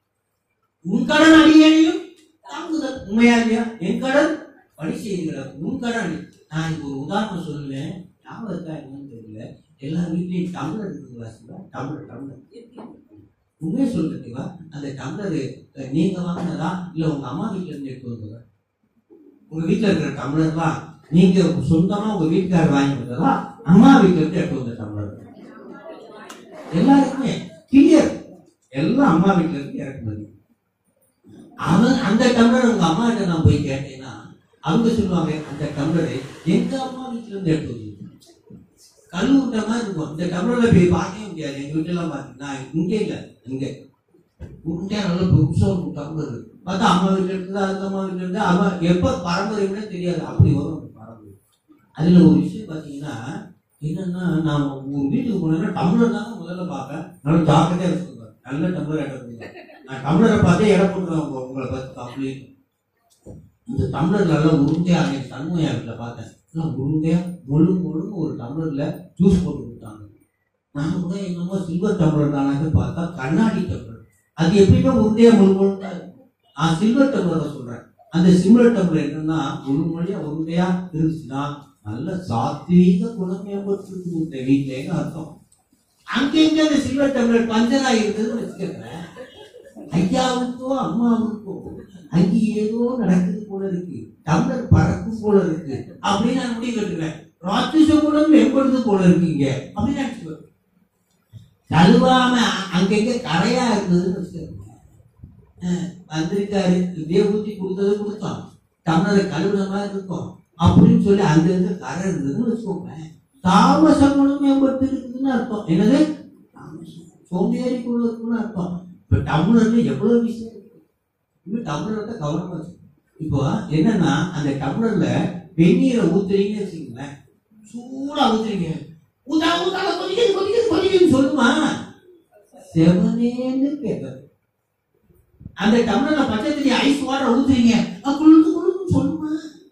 உன் கடன் அடியேனையும் தாங்குதல் உண்மையா இல்லையா என் கடன் பணி செய்து கிடக்கும் உன் கடன் நான் இதுக்கு ஒரு உதாரணம் சொல்லுவேன் ஞாபகம் இருக்கா என்னன்னு தெரியல எல்லா வீட்லயும் டம்ளர் இருக்குங்களா சிவா டம்ளர் டம்ளர் உண்மையை சொல்றீங்களா அந்த டம்ளர் அஹ், நீங்க வாங்கினதா இல்ல உங்க அம்மா வீட்ல இருந்து எடுத்து வந்ததா உங்க வீட்ல இருக்கிற டம்ளர்லாம் நீங்க சொந்தமா உங்க வீட்டுக்காரர் வாங்கி வந்ததா அம்மா வீட்ல இருந்து எடுத்து வந்த டம்ளர் எல்லாருக்குமே கிளியர் எல்லாம் அம்மா வீட்ல இருந்து இறக்குமதி அவன் அந்த டம்ளர் உங்க அம்மா கிட்ட நான் போய் கேட்டேன்னா அவங்க சொல்லுவாங்க அந்த டம்ளர் எங்க அம்மா வீட்ல இருந்து எடுத்து வந்து கல் விட்ட மாதிரி இருக்கும் இந்த டம்ளர்ல போய் பார்க்கவே முடியாது எங்க வீட்டுல எல்லாம் பாத்தீங்கன்னா இங்க இல்ல இங்க உருண்டையா நல்ல புதுசா இருக்கும் டம்ளர் பார்த்தா அம்மா வீட்டுல இருந்து அந்த அம்மா வீட்டுல இருந்து அவன் எப்ப பரம்பரையுமே தெரியாது அப்படி வரும் அந்த பரம்பரை அதுல ஒரு விஷயம் பாத்தீங்கன்னா என்னன்னா நான் உங்க வீட்டுக்கு போனேன்னா டம்ளர் தாங்க முதல்ல பார்ப்பேன் நல்ல ஜாக்கிரதையா வச்சுக்கோங்க நல்ல டம்ளர் இடம் கொடுங்க நான் டம்ளரை பார்த்தே இடம் போட்டுருவேன் உங்க- உங்களை பார்த்து அப்படி இந்த டம்ளர் நல்லா உருண்டையா அன்னைக்கு தன்மையா வீட்டில் பார்த்தேன் எல்லாம் உருண்டையா முழு முழுன்னு ஒரு டம்ளர்ல ஜூஸ் போட்டு கொடுத்தாங்க நான் கூட என்னமோ சில்வர் டம்ளர் தானே பார்த்தா கண்ணாடி டம்ளர் அது எப்பயுமே உருண்டையா முழு முழுந்தா இருக்கும். நான் சில்வர் டம்ளரை சொல்றேன் அந்த சில்வர் டம்ளர் என்னன்னா முழு மொழியா உருண்டையா இருந்துச்சுன்னா நல்ல சாத்வீக குணம் மேம்பட்டு இந்த வீட்டிலேன்னு அர்த்தம் அங்கங்க அந்த சில்வர் டம்ளர் பஞ்சரா இருந்ததுன்னு வச்சுக்கிறேன் ஐயாவுக்கோ அம்மாவுக்கோ அங்கே ஏதோ நடக்குது போல இருக்கு டம்ளர் பறக்கும் போல இருக்கு அப்படின்னு நான் முடிவு கட்டுவேன் ராட்சச குணம் மேம்படுது போல இருக்கீங்க அப்படின்னு நினைச்சுக்குவேன் கழுவாம அங்கங்க கரையா இருந்ததுன்னு வச்சுக்கோங்க அஹ் வந்திருக்காரு இப்படியே ஊத்தி கொடுத்தது கொடுத்தோம் டம்ளரை கழுவுன மாதிரி இருக்கும் அப்படின்னு சொல்லி அங்க இருக்க கரை இருந்ததுன்னு வச்சுக்கோங்க தாமச குணம் மேம்பட்டு இருக்குதுன்னு அர்த்தம் என்னது தாமசம். சோம்பேறி குணத்துக்குன்னு அர்த்தம் இப்ப டம்ளர்ல எவ்வளவு விஷயம் இருக்கு இன்னும் டம்ளர்ல கவனமா வச்சுக்கணும் இப்போ என்னன்னா அந்த டம்ளர்ல வெந்நீரை ஊத்துறீங்கன்னு வச்சுக்கோங்களேன் சூடா ஊத்துறீங்க ஊதா ஊதா கொதிக்குது கொதிக்குது கொதிக்குதுன்னு சொல்லுமா செவனேன்னு கேட்கறது அந்த டம்ளர்ல பச்சை தண்ணி ஐஸ் வாட்டர் ஊத்துறீங்க அது குளுக்கு குளுக்கு சொல்லுமா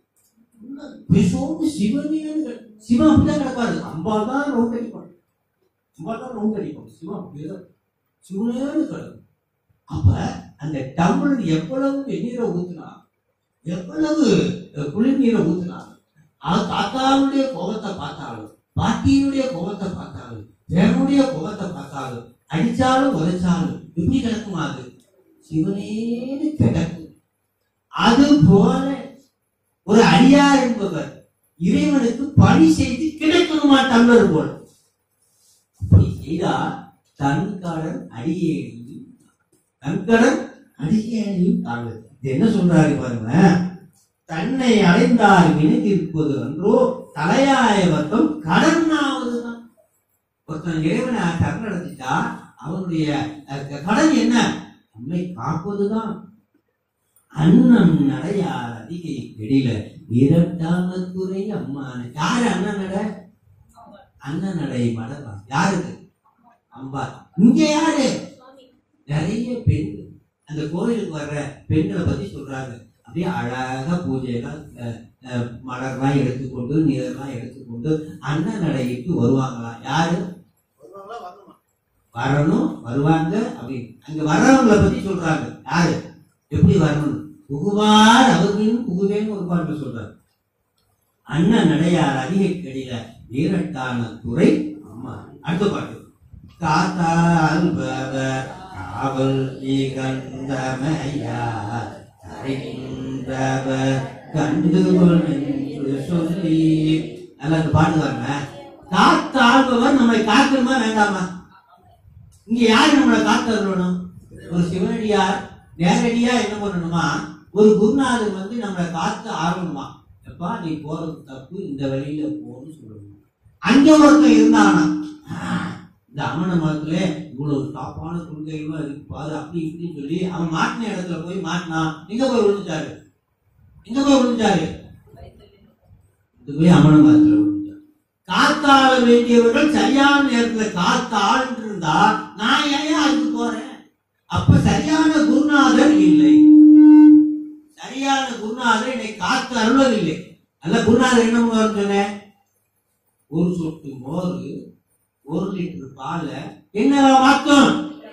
பேசோண்டு சிவனேன்னு கே- சிவன் அப்படிதான் கிடப்பாரு அம்பாள் தான் ரவுண்ட் அடிப்பான் அம்பாள் தான் ரவுண்ட் அடிப்பான் சிவன் அப்படியே சிவனேன்னு கிடக்கும் அப்ப அந்த டம்ளர் எவ்வளவு வெந்நீரை ஊத்துனா எவ்வளவு அஹ், குளிர்நீரை ஊத்துனா அது தாத்தாவுடைய கோபத்தை பார்த்தாலும் பாட்டியினுடைய கோபத்தை பார்த்தாலும் பேரனுடைய கோபத்தை பார்த்தாலும் அடிச்சாலும் உதைச்சாலும் எப்படி கிடக்குமா அது சிவனேன்னு கிடக்கும் அது போல ஒரு அடியார் என்பவர் இறைவனுக்கு பணி செய்து கிடைக்கணுமா டம்ளர் போல அப்படி செய்தா தன் கடன் அடியேடி தன் கடன் அடியேனையும் தாழ்வு இது என்ன சொல்றாரு பாருங்க தன்னை அடைந்தார் வினைத்திருப்பது அன்றோ தலையாய வர்க்கம் கடன் ஆவதுதான் ஒருத்தன் இறைவனை சரணடைஞ்சிட்டா அவனுடைய அஹ், கடன் என்ன நம்மை காப்பதுதான் அண்ணன் நடையார் அதிகை கெடில இரட்டாமத்துறை அம்மான யாரு அண்ணன் நட அண்ணன் நடை மடலாம் யாருக்கு அம்பா இங்க யாரு நிறைய பெண்கள் அந்த கோயிலுக்கு வர்ற பெண்களை பத்தி சொல்றாங்க அப்படியே அழகா பூஜையெல்லாம் அஹ், அஹ், மலர்லாம் எடுத்துக்கொண்டு நீரெல்லாம் எடுத்துக்கொண்டு அண்ணன் நடைக்கு வருவாங்களாம் யாரு வரணும் வருவாங்க அப்படின்னு அங்க வர்றவங்களை பத்தி சொல்றாங்க யாரு எப்படி வரணும் புகுவார் அவர்களும் புகுவேன்னு ஒரு பாட்டு சொல்றாரு அண்ணன் நடையார் அதிக கடில வீரட்டான துறை அம்மா அடுத்த பாட்டு காத்தால் பவ காவல் நிகழ்ந்தமையார் அறிகின்றவ கண்டுகொள் என்று சொல்லி நல்லா இந்த பாட்டு பாருங்க காத்தாள்பவர் நம்மை காக்கணுமா வேண்டாமா இங்க யார் நம்மளை காத்தருளணும் ஒரு சிவனடியார் நேரடியா என்ன பண்ணணுமா ஒரு குருநாதர் வந்து நம்மளை காத்து ஆரம்பமா எப்பா நீ போறது தப்பு இந்த வழியில போன்னு சொல்லணும் அங்க ஒருத்தன் இருந்தானா இந்த அமன மரத்துல இவ்வளவு டாப்பான கொள்கைகளும் இருக்கு பாரு அப்படி இப்படின்னு சொல்லி அவன் மாட்டின இடத்துல போய் மாட்டினான் எங்க போய் விழுந்துட்டாரு எங்க போய் விழுந்துட்டாரு இது போய் அமன மரத்துல விழுந்துட்டாரு காத்தாள வேண்டியவர்கள் சரியான நேரத்துல காத்தாள் இருந்தா நான் ஏன் அதுக்கு போறேன் அப்ப சரியான குருநாதர் இல்லை சரியான குருநாதர் என்னை காத்து அருளவில்லை அல்ல குருநாதர் என்ன பண்ணுவார் சொன்னேன் ஒரு சொட்டு மோர் ஒரு லிட்டர் பால என்ன மாத்தும்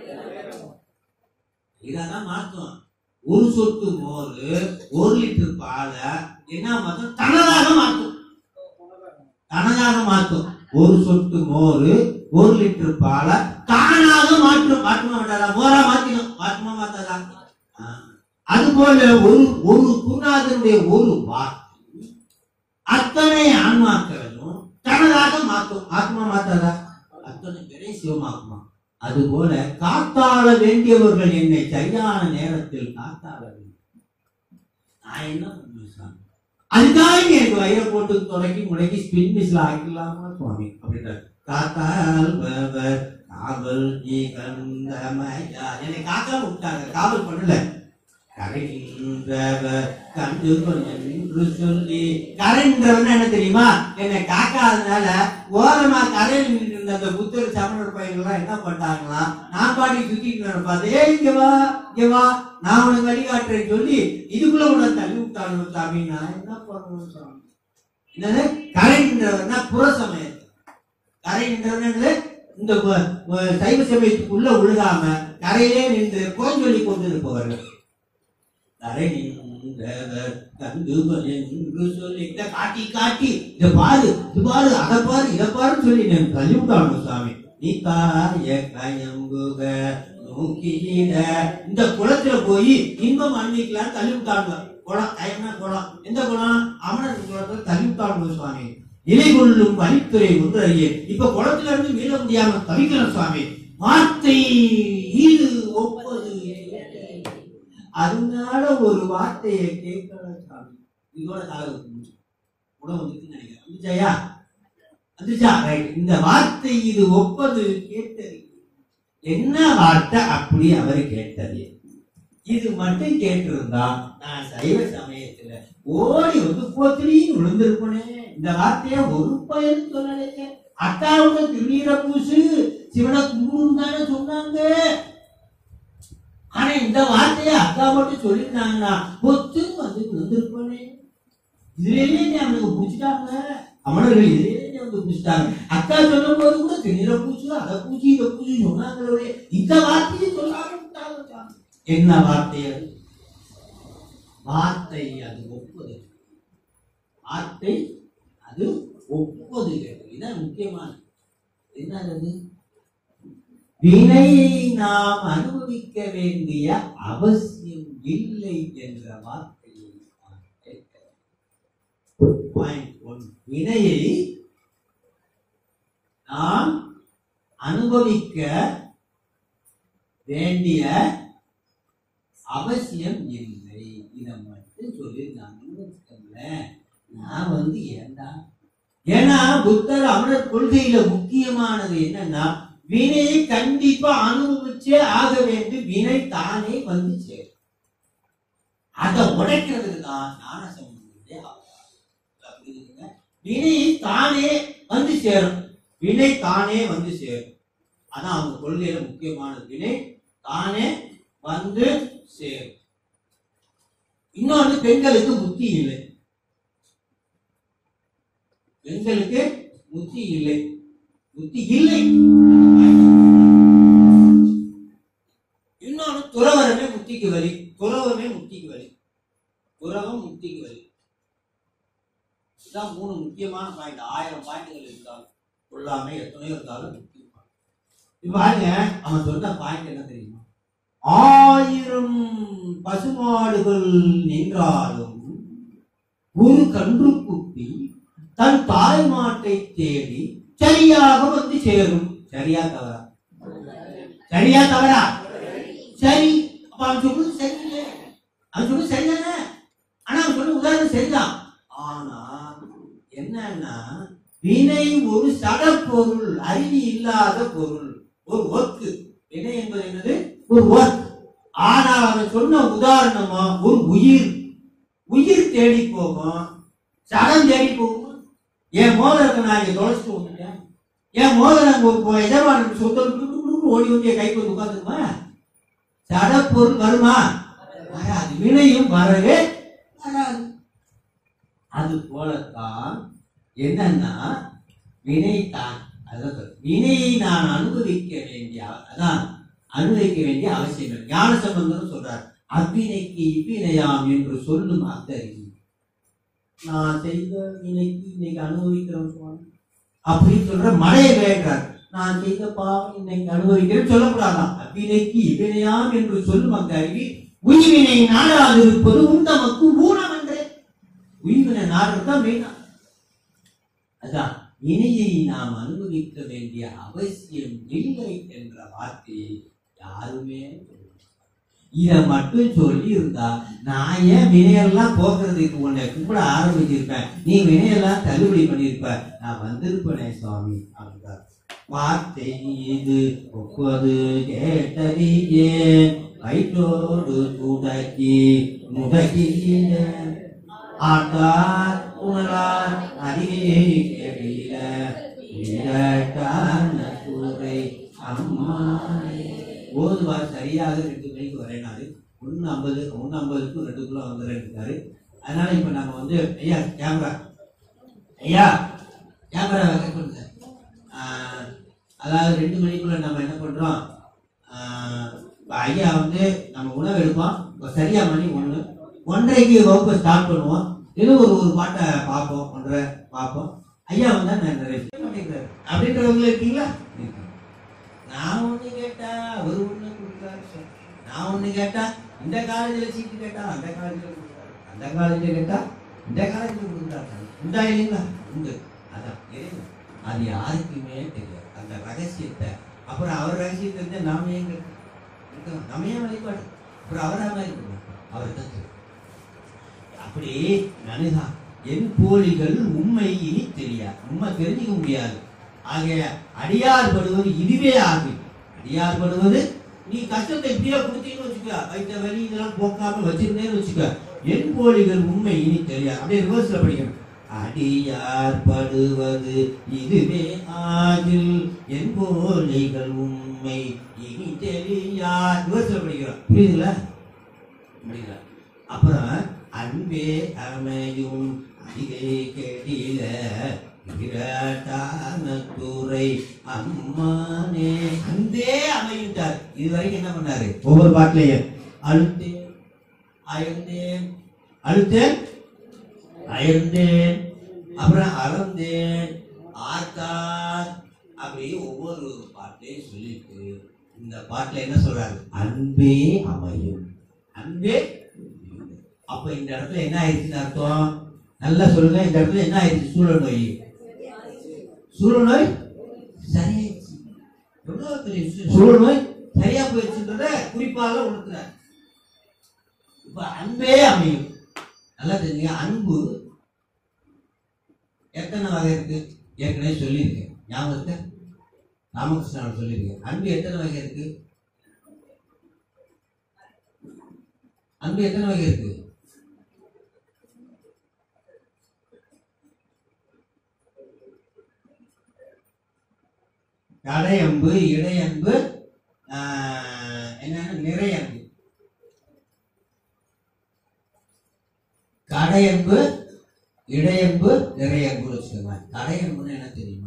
இதான் மாத்தும் ஒரு சொட்டு மோர் ஒரு லிட்டர் பால என்ன மாத்தும் தனதாக மாத்தும் தனதாக மாத்தும் ஒரு சொட்டு மோர் ஒரு லிட்டர் பால தானாக மாற்றும் மாற்றுமா மாட்டாரா மோரா மாத்திடும் மாற்றுமா மாத்தாதா ஆ. அதுபோல ஒரு ஒரு குருநாதனுடைய ஒரு வார்த்தை அத்தனை ஆன்மாக்களையும் தனதாக மாற்றும் ஆத்மா மாத்தாதா அத்தனை பேரை சிவமாக்குமா அதுபோல காத்தாள வேண்டியவர்கள் என்னை சரியான நேரத்தில் காத்தாள வேண்டும் நான் என்ன பண்ணுவேன் சாமி அதுக்காக எனக்கு வயிறை போட்டு தொடக்கி முடக்கி ஸ்பின் மிஸ்ல ஆக்கிடலாமா சுவாமி அப்படின்றார் காத்தால் பவர் காவல் நீ கந்தமயா என்னை காக்காம விட்டாங்க காவல் பண்ணல கரைகின்றவர் கண்டு கொஞ்சம் என்று சொல்லி கரைன்றவன் என்ன தெரியுமா என்னை காக்காதனால ஓரமா கரையில் நின்று இருந்த அந்த புத்தர் சமணர் பையன்கள்லாம் என்ன பண்ணாங்களாம் நான் பாடி சுத்திட்டு பார்த்து ஏய் இங்க வா இங்க வா நான் உனக்கு வழிகாட்டுறேன்னு சொல்லி இதுக்குள்ள உனக்கு தள்ளி விட்டாங்க சாமி நான் என்ன பண்ணுவேன் சாமி என்னது கரைன்றவர்னா புற சமயத்து கரைன்றவன் என்னது இந்த வ- வ- சைவ சமயத்துக்குள்ள உழுகாம கரையிலே நின்று கோஞ்சொல்லி கொண்டு இருப்பவர்கள் கரை நின்றவர் கண்டு என்று சொல்லி இதை காட்டி காட்டி இத பாரு இது பாரு அதை பாரு இதை பாருன்னு சொல்லி நான் தள்ளி விட்டாங்க சாமி நீ தாய கயம்புக நோக்கிட இந்த குளத்துல போய் இன்பம் அன்னைக்கலான்னு தள்ளி விட்டாங்க குளம் கயம்னா குளம் எந்த குளம் அமரன் குளத்துல தள்ளி விட்டாங்க சுவாமி நிலை கொள்ளும் வழித்துறை ஒன்றறிய இப்ப குளத்துல இருந்து மீள முடியாம தவிக்கிறோம் சுவாமி வார்த்தை இது ஒப்பது அதனால ஒரு வார்த்தையை கேட்கல சாமி இதோட காலம் கூட வந்துட்டு நினைக்கிறேன் வந்துச்சாயா வந்துச்சா ரைட் இந்த வார்த்தை இது ஒப்பது கேட்டது என்ன வார்த்தை அப்படி அவர் கேட்டது இது மட்டும் கேட்டிருந்தா நான் சைவ சமயத்துல ஓடி வந்து போத்திரின்னு விழுந்திருப்பனே இந்த வார்த்தைய ஒரு பயன் சொல்லலைங்க அத்தாவோட திருநீர பூசு சிவனை கும்பிடும் தானே சொன்னாங்க ஆனா இந்த வார்த்தையை அக்கா மட்டும் சொல்லியிருந்தாங்கன்னா பொத்து வந்து விழுந்திருப்பனே இதுலயே நீ அவனுக்கு பூச்சிட்டாங்க அமணர்கள் இதுலயே வந்து பூச்சிட்டாங்க அக்கா சொல்லும் போது கூட திருநீர பூச்சு அதை பூச்சி இதை பூச்சி சொன்னாங்களே இந்த வார்த்தையை சொல்லாம விட்டாங்க சாமி. என்ன வார்த்தை அது வார்த்தை அது ஒப்புது வார்த்தை அது ஒப்புவது இதுதான் முக்கியமானது என்ன அது வினையை நாம் அனுபவிக்க வேண்டிய அவசியம் இல்லை என்ற வார்த்தையை நான் கேட்கிறேன். Point one. வினையை நாம் அனுபவிக்க வேண்டிய அவசியம் இல்லை இதை மட்டும் சொல்லியிருந்தாங்கன்னு வச்சுக்கோங்களேன் நான் வந்து ஏண்டா ஏன்னா புத்தர் அமரர் கொள்கையில முக்கியமானது என்னன்னா வினையை கண்டிப்பா அனுபவிச்சே ஆக வேண்டும் வினை தானே வந்து சேரும் அதை உடைக்கிறதுக்கு தான் ஞான சம்பந்தத்தை புரியுதுங்க வினை தானே வந்து சேரும் வினை தானே வந்து சேரும் அதான் அவங்க கொள்கையில முக்கியமானது வினை தானே வந்து சேரும் இன்னொன்று பெண்களுக்கு புத்தி இல்லை பெண்களுக்கு புத்தி இல்லை புத்தி இல்லை இன்னொன்னு துறவரமே முத்திக்கு வலி துறவமே முத்திக்கு வலி துறவம் முத்திக்கு வலி இதான் மூணு முக்கியமான பாயிண்ட் ஆயிரம் பாயிண்ட்கள் இருந்தாலும் கொள்ளாமை எத்தனையோ இருந்தாலும் முக்கியம் இப்ப பாருங்க அவன் சொன்ன பாயிண்ட் என்ன தெரியுமா ஆயிரம் பசுமாடுகள் நின்றாலும் ஒரு கன்று குட்டி தன் தாய் மாட்டை தேடி சரியாக வந்து சேரும் சரியா தவறா சரியா தவறா சரி அப்ப அவன் சொல்றது சரியில்லை அவன் சொல்றது சரிதானே என்னன்னா வினை ஒரு சடப்பொருள் அறிவி இல்லாத பொருள் ஒரு ஒர்க்கு வினை என்பது என்னது ஒரு ஒர்க் ஆனால் அவன் சொன்ன உதாரணமா ஒரு உயிர் உயிர் தேடி போகும் சடம் தேடி போகும் என் மோதிரத்தை நான் இங்க தொலைச்சிட்டு வந்துட்டேன் என் மோதிரம் ஒரு எஜமானுக்கு சொத்து ஓடி வந்து என் கைக்கு வந்து உட்காந்துக்குமா சடப்பொருள் வருமா வராது வினையும் வரவே வராது அது போலத்தான் என்னன்னா வினைத்தான் அதான் சொல்றேன். வினையை நான் அனுபவிக்க வேண்டிய அவ- அதான் அனுபவிக்க வேண்டிய அவசியம் இல்லை ஞான சம்பந்தம் சொல்றார் அவ்வினைக்கு இவ்வினையாம் என்று சொல்லும் அத்தறிவு நான் செய்த வினைக்கு இன்னைக்கு அனுபவிக்கிறோம் சுவாமி அப்படின்னு சொல்ற மழைய வேண்டார் நான் செய்த பாவம் இன்னைக்கு அனுபவிக்கிறேன் சொல்லக்கூடாதான் அவ்வினைக்கு இவ்வினையாம் என்று சொல்லும் அந்த அறிவி உயிரினை நாடாதிருப்பது உண்டமக்கு ஊனம் என்றே உயிரினை நாடுறது தான் மெயினா அதான் இணையை நாம் அனுபவிக்க வேண்டிய அவசியம் இல்லை என்ற வார்த்தையை யாருமே சொல்லல. இத மட்டும் சொல்லி இருந்தா நான் ஏன் வினையெல்லாம் போக்குறதுக்கு உன்னை கும்பிட ஆரம்பிச்சிருப்பேன் நீ வினையெல்லாம் தள்ளுபடி பண்ணியிருப்ப நான் வந்திருப்பேனே சுவாமி அப்படின்றார் வார்த்தை இது ஒப்பது கேட்டறியே வயிற்றோடு துடக்கி முடக்கிய ஆட்டார் உணரார் அறிவே கேடில இரட்டான சூரை அம்மானே ஓதுவார் சரியாக ரெண்டு மணிக்கு வரேனாரு ஒன்று ஐம்பது ஒன்று ஐம்பதுக்கு ரெண்டுக்குள்ள வந்துடுறாரு அதனால இப்போ நம்ம வந்து ஐயா கேமரா ஐயா கேமரா கட் பண்ணுங்க ஆஹ், அதாவது ரெண்டு மணிக்குள்ள நம்ம என்ன பண்றோம் ஆஹ், இப்ப ஐயா வந்து நம்ம உணவு எடுப்போம் இப்ப சரியா மணி ஒன்று ஒன்றரைக்கு வகுப்பை ஸ்டார்ட் பண்ணுவோம் இது ஒரு ஒரு பாட்டை பார்ப்போம் ஒன்றரை பார்ப்போம் ஐயா வந்தா நான் நிறைய அப்படிங்கிறாரு அப்படின்றவங்க இருக்கீங்களா இருக்கீங்க. நான் ஒண்ணு கேட்டா அவர் ஒண்ணு கொடுக்குறாரு சார். நான் ஒண்ணு கேட்டா இந்த காலேஜ்ல சீட்டு கேட்டா அந்த காலேஜ்ல கொடுக்குறாரு அந்த காலேஜ்ல கேட்டா இந்த காலேஜ்ல கொடுக்குறாரு உண்டா இல்லைங்களா உண்டு அதான் இறைவன். அது யாருக்குமே தெரியாது அந்த ரகசியத்தை அப்புறம் அவர் ரகசியத்தை தெரிஞ்சா நாம ஏன் கேட்கணும்? இருக்கணும். நம்ம ஏன் வழிபாடு அப்புறம் அவராக இருக்கணும் அவர் தான் தெரியும். அப்படி நனுகா என் போலிகள் உண்மை இனி தெரியாது உண்மை தெரிஞ்சுக்க முடியாது ஆக அடியார் படுவது இதுவே ஆகும் அடியார் படுவது நீ கஷ்டத்தை இப்படியே கொடுத்தீங்கன்னு வச்சுக்க வைத்த வலி இதெல்லாம் போக்காம வச்சிருந்தேன்னு வச்சுக்க என் போலிகள் உண்மை இனி தெரியாது அப்படியே ரிவர்ஸ்ல படிக்கணும் அடியார் படுவது இதுவே ஆகில் என் போலிகள் உண்மை இனி தெரியா ரிவர்ஸ்ல படிக்கிறோம் புரியுதுங்களா புரியுதா அப்புறம் அன்பே அமையும் அதிகை கேட்டில விராட்டான துறை அம்மானே அன்பே அமையுட்டார் இது வரைக்கும் என்ன பண்ணாரு ஒவ்வொரு பாட்டிலையும் அழுத்தேன் அயர்ந்தேன் அழுத்தேன் அயர்ந்தேன் அப்புறம் அளந்தேன் ஆர்த்தார் அப்படி ஒவ்வொரு பாட்டையும் சொல்லிட்டு இந்த பாட்டுல என்ன சொல்றாரு அன்பே அமையும் அன்பே அப்ப இந்த இடத்துல என்ன ஆயிடுச்சுன்னு அர்த்தம் நல்லா சொல்லுங்க இந்த இடத்துல என்ன ஆயிடுச்சு சூழ நோய் சூழ நோய் சரியாயிடுச்சு எவ்வளவு பெரிய விஷயம் சூழ நோய் சரியா போயிடுச்சுன்றத குறிப்பாக உணர்த்துறார் இப்ப அன்பே அமையும் நல்லா தெரிஞ்சுங்க அன்பு எத்தனை வகை இருக்கு ஏற்கனவே சொல்லியிருக்கேன் ஞாபகத்தை ராமகிருஷ்ணன் சொல்லியிருக்கேன் அன்பு எத்தனை வகை இருக்கு அன்பு எத்தனை வகை இருக்கு கடையம்பு இடையன்பு ஆஹ், என்னன்னா நிறையன்பு கடையன்பு இடையன்பு நிறையன்பு வச்சுக்கோங்க கடையன்புன்னு என்ன தெரியுமா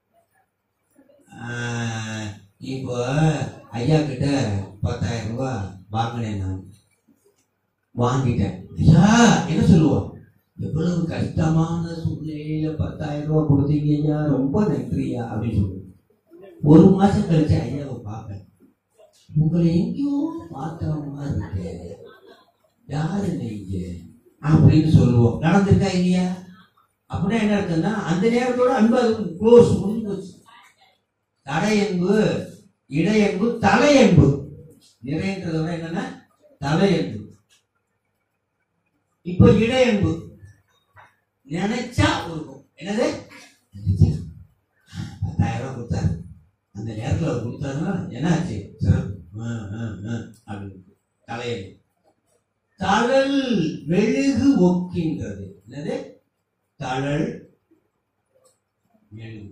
ஆஹ், இப்போ ஐயா கிட்ட பத்தாயிரம் ரூபாய் வாங்கினேன் நான் வாங்கிட்டேன் ஐயா என்ன சொல்லுவோம் எவ்வளவு கஷ்டமான சூழ்நிலையில பத்தாயிரம் ரூபாய் கொடுத்தீங்க ஐயா ரொம்ப நன்றியா அப்படின்னு சொல்லுவோம் ஒரு மாசம் கழிச்சு ஐயாவை பார்ப்பேன் உங்களை எங்கேயோ பார்த்த மாதிரி இருக்கு யாரு நீங்க அப்படின்னு சொல்லுவோம் நடந்திருக்கா இல்லையா அப்படின்னா என்ன இருக்குன்னா அந்த நேரத்தோட அன்பு அது க்ளோஸ் முடிஞ்சு போச்சு தடையன்பு இடையன்பு தலையன்பு நிறைன்றதை விட என்னன்னா தலையன்பு இப்போ இடையன்பு நினைச்சா இருக்கும் என்னது பத்தாயிரம் ரூபாய் கொடுத்தாரு அந்த நேரத்தில் அவர் கொடுத்தாருன்னா என்னாச்சு சிறப்பு ஆ, ஆ, ஆ, அப்படின்னு தலையில் தழல் மெழுகு ஒக்கின்றது என்னது தழல் மெழுகு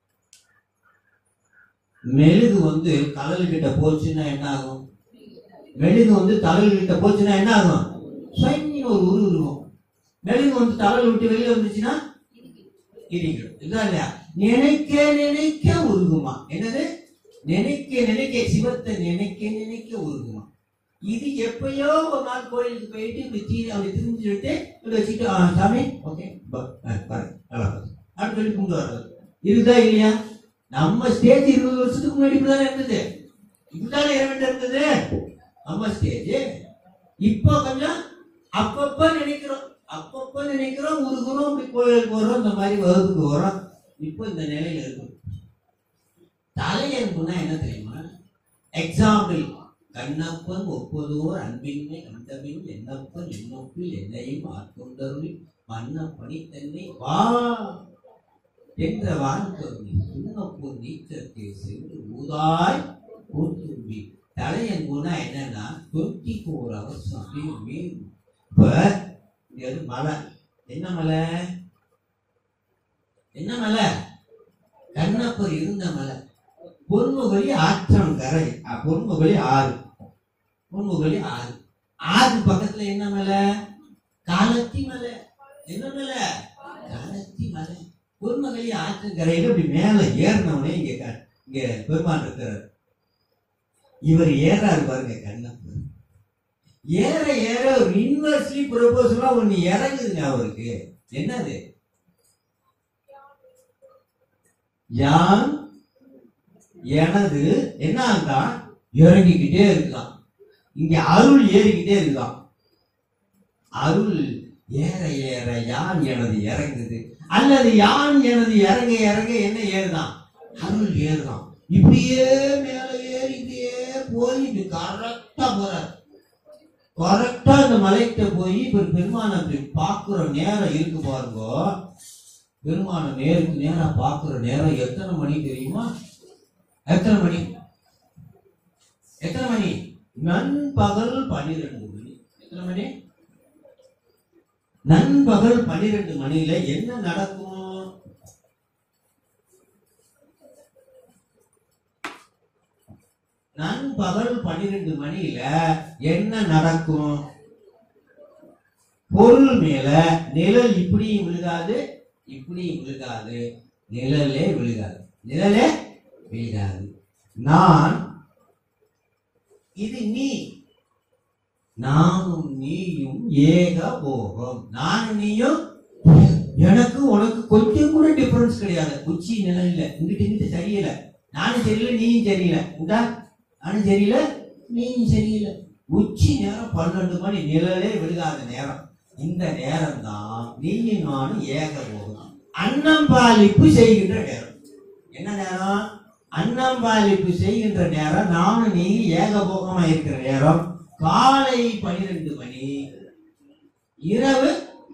மெழுகு வந்து கடல் கிட்ட போச்சுன்னா என்ன ஆகும் மெழுகு வந்து தழல் கிட்ட போச்சுன்னா என்ன ஆகும் சொயின்னு ஒரு உரு இருக்கும் மெழுகு வந்து தழல் விட்டு வெளியில வந்துச்சுன்னா இடிக்கும் இதுதான் இல்லையா நினைக்க நினைக்க உருகுமா என்னது நினைக்க நினைக்க சிவத்தை நினைக்க நினைக்க உருகுமா இது எப்பயோ ஒரு நாள் கோயிலுக்கு போயிட்டு இப்படி தீ அப்படி திரிஞ்சுட்டு இப்படி வச்சுட்டு "ஆ, சாமி ஓகே பாருங்க நல்லா பாருங்க அப்படின்னு சொல்லி கொண்டு வர்றது இருக்குதா இல்லையா நம்ம ஸ்டேஜ் இருபது வருஷத்துக்கு முன்னாடி இப்படிதானே இருந்தது இப்படிதானே இறைவன் இருந்தது நம்ம ஸ்டேஜ் இப்போ கொஞ்சம் அப்பப்ப நினைக்கிறோம் அப்பப்ப நினைக்கிறோம் உருகுறோம் இப்படி கோயிலுக்கு வரோம் இந்த மாதிரி வகுப்புக்கு வரோம் இப்போ இந்த நிலையில இருக்கும் தலையன்புனா என்ன தெரியுமா எக்ஸாம்பிள் கண்ணப்பன் ஒப்பதோர் அன்பின்மை கண்டபின் என்னப்பன் என்னொப்பில் என்னையும் ஆட்கொண்டருளி மன்ன பணித்தன்னை வா என்ற வாழ்க்கை சுண்ணப்பூர் நீச்சத்தை சென்று ஊதாய் கூத்தும்பி தலையன்புனா என்னன்னா டுவெண்ட்டி ஃபோர் ஹவர்ஸ் அப்படியே மீன் இப்ப இங்க வந்து மலை என்ன மலை என்ன மலை கண்ணப்பர் இருந்த மலை பொன்முகலி ஆற்றம் கரை அ, பொன்முகலி ஆறு பொன்முகலி ஆறு ஆறு பக்கத்துல என்ன மலை காலத்தி மலை என்ன மலை காலத்தி மலை பொன்மகளி ஆற்றங்கரையில இப்படி மேல ஏறினவனே இங்க க- இங்க பெருமான் இருக்கிறார் இவர் ஏறாரு பாருங்க கண்ணப்பர் ஏற ஏற ஒரு இன்வெர்ஸ்லி ப்ரொபோசலா ஒண்ணு இறங்குதுங்க அவருக்கு என்னது யான் எனது என்னதான் இறங்கிக்கிட்டே இருக்கலாம் இங்க அருள் ஏறிக்கிட்டே இருக்கலாம் அருள் ஏற ஏற யான் எனது இறங்குது அல்லது யான் எனது இறங்க இறங்க என்ன ஏறுதான் அருள் ஏறுதான் இப்படியே மேல ஏறி இப்படியே போய் இப்படி கரெக்டா போறார் கரெக்டா இந்த மலைக்கிட்ட போய் இப்ப பெருமானை அப்படி பாக்குற நேரம் இருக்கு பாருங்க பெருமானை நேருக்கு நேரா பாக்குற நேரம் எத்தனை மணி தெரியுமா எத்தனை மணி எத்தனை மணி நண்பகல் பன்னிரெண்டு மணி எத்தனை மணி நண்பகல் பன்னிரெண்டு மணியில என்ன நடக்கும் நண்பகல் பன்னிரெண்டு மணியில என்ன நடக்கும் பொருள் மேல நிழல் இப்படியும் விழுகாது இப்படியும் விழுகாது நிழலே விழுகாது நிழலே விழுகாது நான் இது நீ நானும் நீயும் ஏக போகம் நானும் நீயும் எனக்கு உனக்கு கொஞ்சம் கூட டிஃபரன்ஸ் கிடையாது உச்சி நிலையில இங்கிட்டு இங்கிட்டு சரியில்லை நானும் சரியில்லை நீயும் சரியில்லை உண்டா நானும் சரியில்லை நீயும் சரியில்லை உச்சி நேரம் பன்னெண்டு மணி நிழலே விழுகாத நேரம் இந்த நேரம் தான் நீயும் நானும் ஏக போகம் அன்னம்பாலிப்பு செய்கின்ற நேரம் என்ன நேரம் அன்னம்பாலிப்பு செய்கின்ற நேரம் நானும் நீ ஏகபோகமா இருக்கிற நேரம் காலை பனிரெண்டு மணி இரவு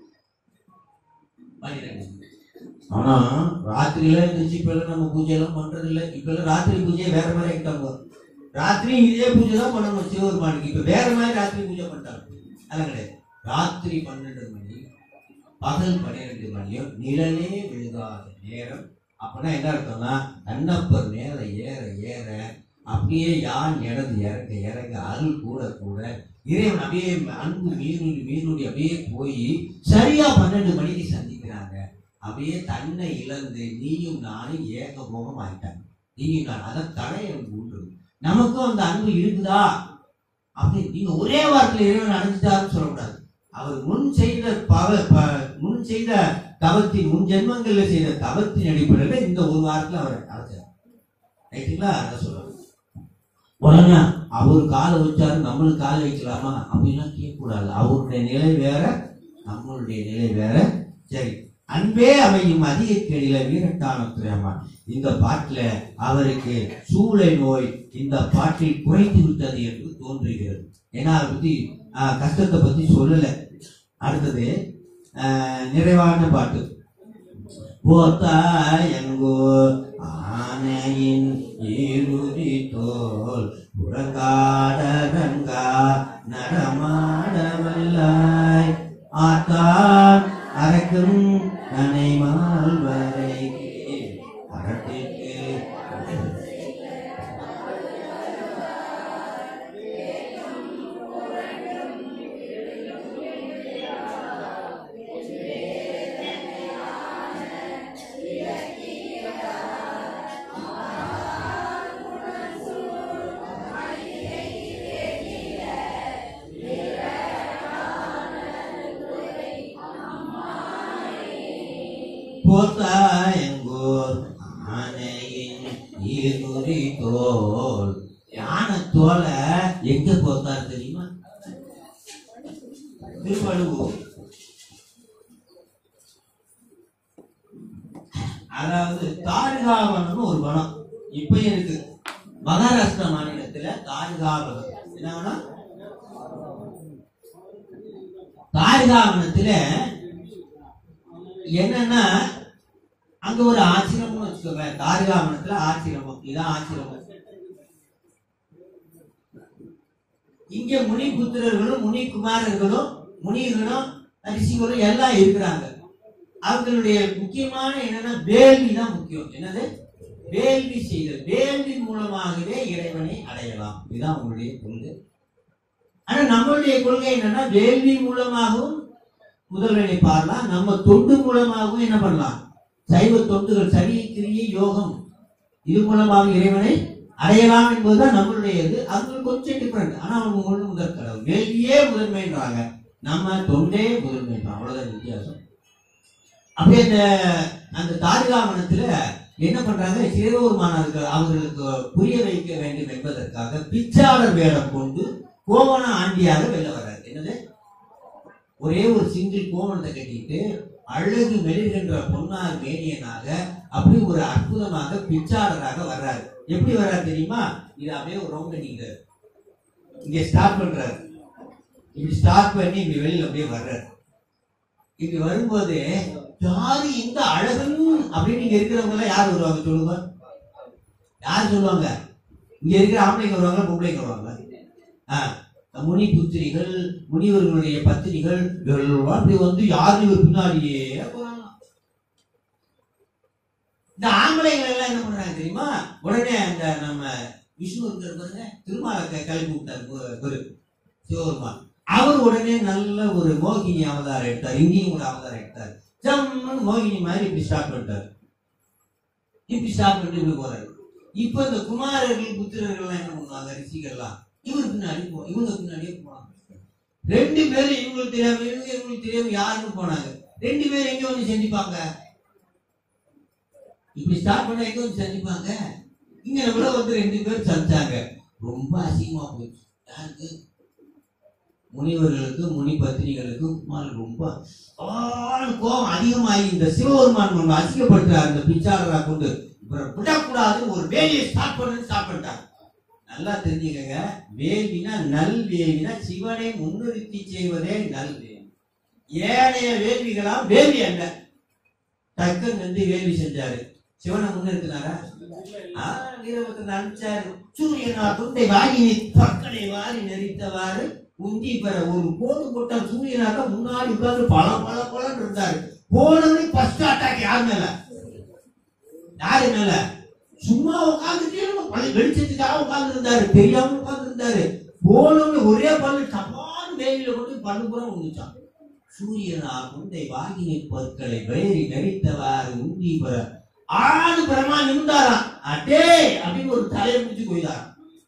பனிரெண்டு மணி ஆனா ராத்திரியில இருந்துச்சு இப்ப எல்லாம் நம்ம பூஜை எல்லாம் பண்றது இல்ல இப்ப எல்லாம் ராத்திரி பூஜையை வேற மாதிரி ஆகிட்டாங்க ராத்திரி இதே பூஜை தான் பண்ணணும் சிவபெருமானுக்கு இப்ப வேற மாதிரி ராத்திரி பூஜை பண்ணிட்டாங்க அதெல்லாம் கிடையாது ராத்திரி பன்னெண்டு மணி பகல் பன்னிரெண்டு மணியும் நிழலே விழுகாத நேரம் அப்படின்னா என்ன அர்த்தம்னா கண்ணப்பர் மேல ஏற ஏற அப்படியே யான் எனது இறங்க இறங்க அருள் கூட கூட இறைவன் அப்படியே அன்பு மீனுடி மீனுடி அப்படியே போய் சரியா பன்னெண்டு மணிக்கு சந்திக்கிறாங்க அப்படியே தன்னை இழந்து நீயும் நானும் ஏகபோகம் ஆயிட்டாங்க நீயும் நான் அதான் தடைய உண்டு நமக்கும் அந்த அன்பு இருக்குதா அப்படி நீங்க ஒரே வாரத்தில் இறைவன் அடைஞ்சிட்டாருன்னு சொல்லக்கூடாது அவர் முன் செய்த பவ ப- முன் செய்த தவத்தின் முன் ஜென்மங்கள்ல செய்த தவத்தின் அடிப்படையில் இந்த ஒரு வாரத்துல அவர் அடைச்சார் ரைட்டுங்களா அதான் சொல்றாங்க உடனே அவர் காலை வச்சாரு நம்மளுக்கு காலை வைக்கலாமா அப்படின்லாம் கேட்கக்கூடாது அவருடைய நிலை வேற நம்மளுடைய நிலை வேற சரி அன்பே அமையும் அதிக கேடில வீரட்டான துறையம்மா இந்த பாட்டுல அவருக்கு சூளை நோய் இந்த பாட்டில் குறைத்து விட்டது என்று தோன்றுகிறது ஏன்னா அதை பத்தி ஆஹ், கஷ்டத்தை பத்தி சொல்லல அடுத்தது ஆஹ், நிறைவான பாட்டு போத்தாயங்கோ ஆனையின் ஈருதி தோல் புறங்காடரங்கா நடமாடவல்லாய் ஆத்தான் அரக்கும் நனைமால் வரை அரட்டிற்கு போத்தாயங்கோர் ஆனையின் ஈர்முறி தோல் யானை தோலை எங்க போத்தார் தெரியுமா திருப்பழுவூர் அதாவது தாழ்காவனம்னு ஒரு வனம் இப்பயும் இருக்கு மகாராஷ்டிரா மாநிலத்துல தாழ்காவனம் என்ன வனம் தாழ்காவனத்துல என்னன்னா அங்க ஒரு ஆசிரமம் வச்சுக்கோங்க தாரிகாவனத்துல ஆசிரமம் இதான் ஆசிரமம் இங்க முனி புத்திரர்களும் முனி குமாரர்களும் முனிகளும் ரிஷிகளும் எல்லாம் இருக்கிறாங்க அவங்களுடைய முக்கியமான என்னன்னா வேள்வி தான் முக்கியம் என்னது வேள்வி செய்தல் வேள்வி மூலமாகவே இறைவனை அடையலாம் இதுதான் உங்களுடைய கொள்கை ஆனா நம்மளுடைய கொள்கை என்னன்னா வேள்வி மூலமாகவும் முதல்வனை பாடலாம் நம்ம தொண்டு மூலமாகவும் என்ன பண்ணலாம் சைவ தொண்டுகள் சரி கிரியை யோகம் இது மூலமாக இறைவனை அடையலாம் என்பதுதான் நம்மளுடைய இது அது கொஞ்சம் டிஃபரெண்ட் ஆனா அவங்க ஒண்ணு முதல் கடவுள் வேள்வியே முதன்மைன்றாங்க நம்ம தொண்டே முதன்மைன்றாங்க அவ்வளவுதான் வித்தியாசம் அப்படியே அந்த அந்த தாரிகாவனத்துல என்ன பண்றாங்க சிறுவருமானவருக்கு அவர்களுக்கு புரிய வைக்க வேண்டும் என்பதற்காக பிச்சாளர் வேடம் கொண்டு கோவண ஆண்டியாக வெளில வர்றாரு என்னது ஒரே ஒரு சிங்கிள் கோவணத்தை கட்டிட்டு அழகு மெழுகின்ற பொன்னார் மேனியனாக அப்படி ஒரு அற்புதமாக பிச்சாளராக வர்றாரு எப்படி வர்றாரு தெரியுமா இது அப்படியே ஒரு ரவுண்ட் அடிக்கிறார் இங்க ஸ்டார்ட் பண்றாரு இப்படி ஸ்டார்ட் பண்ணி இங்க வெளியில அப்படியே வர்றாரு இப்படி வரும்போது யாரு இந்த அழகன் அப்படின்னு இங்க இருக்கிறவங்க எல்லாம் யார் வருவாங்க சொல்லுங்க யார் சொல்லுவாங்க இங்க இருக்கிற ஆம்பளைங்க வருவாங்க பொம்பளைங்க வருவாங்க ஆ முனி புத்திரிகள் முனிவர்களுடைய பத்திரிகள் எல்லாம் அப்படி வந்து யாரு இவர் பின்னாடியே போறாங்க இந்த ஆம்பளைங்கள் எல்லாம் என்ன பண்றாங்க தெரியுமா உடனே அந்த நம்ம விஷ்ணு இருக்காரு பாருங்க திருமாலை க- கிளப்பி விட்டார் கு- குரு சிவபெருமான் அவர் உடனே நல்ல ஒரு மோகினி அவதாரம் எடுத்தார் இங்கேயும் ஒரு அவதாரம் எடுத்தார் ஜம்முன்னு மோகினி மாதிரி இப்படி ஸ்டார்ட் பண்ணிட்டார் இப்படி ஸ்டார்ட் பண்ணிட்டு இப்படி போறாரு இப்ப இந்த குமாரர்கள் புத்திரர்கள் என்ன பண்ணுவாங்க ரிஷிகள்லாம் இவர் பின்னாடி போ இவங்க பின்னாடியே போனாங்க ரெண்டு பேரும் இவங்களுக்கு தெரியாம இவங்க இவங்களுக்கு தெரியாம யாருன்னு போனாங்க ரெண்டு பேரும் எங்க வந்து சந்திப்பாங்க இப்படி ஸ்டார்ட் பண்ண எங்க வந்து சந்திப்பாங்க இங்க கூட வந்து ரெண்டு பேரும் சந்திச்சாங்க ரொம்ப அசிங்கமா போயிடுச்சு யாருக்கு முனிவர்களுக்கு முனி பத்திரிகளுக்கு குமார் ரொம்ப ஆள் கோபம் அதிகமாகி இந்த சிவபெருமான் நம்ம அசிங்கப்படுத்துறார் இந்த பிச்சாரரா கொண்டு இவரை விடக்கூடாதுன்னு ஒரு வேலையை ஸ்டார்ட் பண்ணுன்னு ஸ்டார்ட் பண்ணிட்டாங்க நல்லா தெரிஞ்சுக்கங்க வேள்வினா நல் வேள்வினா சிவனை முன்னிறுத்தி செய்வதே நல் வேள்வி ஏனைய வேள்விகளாம் வேள்வி அல்ல தக்கன் வந்து வேள்வி செஞ்சாரு சிவனை முன்னிறுத்தினாரா ஆ, வீரபத்திரன் அனுப்பிச்சாரு சூரியனா துண்டை வாங்கி பற்களை வாரி நெறித்தவாறு உந்தி பெற ஒரு போடு போட்ட சூரியனாக முன்னாடி உட்கார்ந்து பல பல பலன்னு இருந்தாரு போனவனே ஃபர்ஸ்ட் அட்டாக் யார் மேல யாரு மேல சும்மா உட்காந்துட்டே பள்ளி வெளிச்சத்துக்காக உட்கார்ந்து இருந்தாரு தெரியாம உட்கார்ந்து இருந்தாரு போனவனே ஒரே பல்லு டப்பான்னு வேலியில கொண்டு பல்லு பூரா உண்டுச்சான் சூரியனா குண்டை வாகினி பொருட்களை வேறி நெறித்தவாறு உந்தி பெற ஆணு பிரமா நிமிந்தாராம் அடே அப்படின்னு ஒரு தலையை பிடிச்சு போயிதாராம்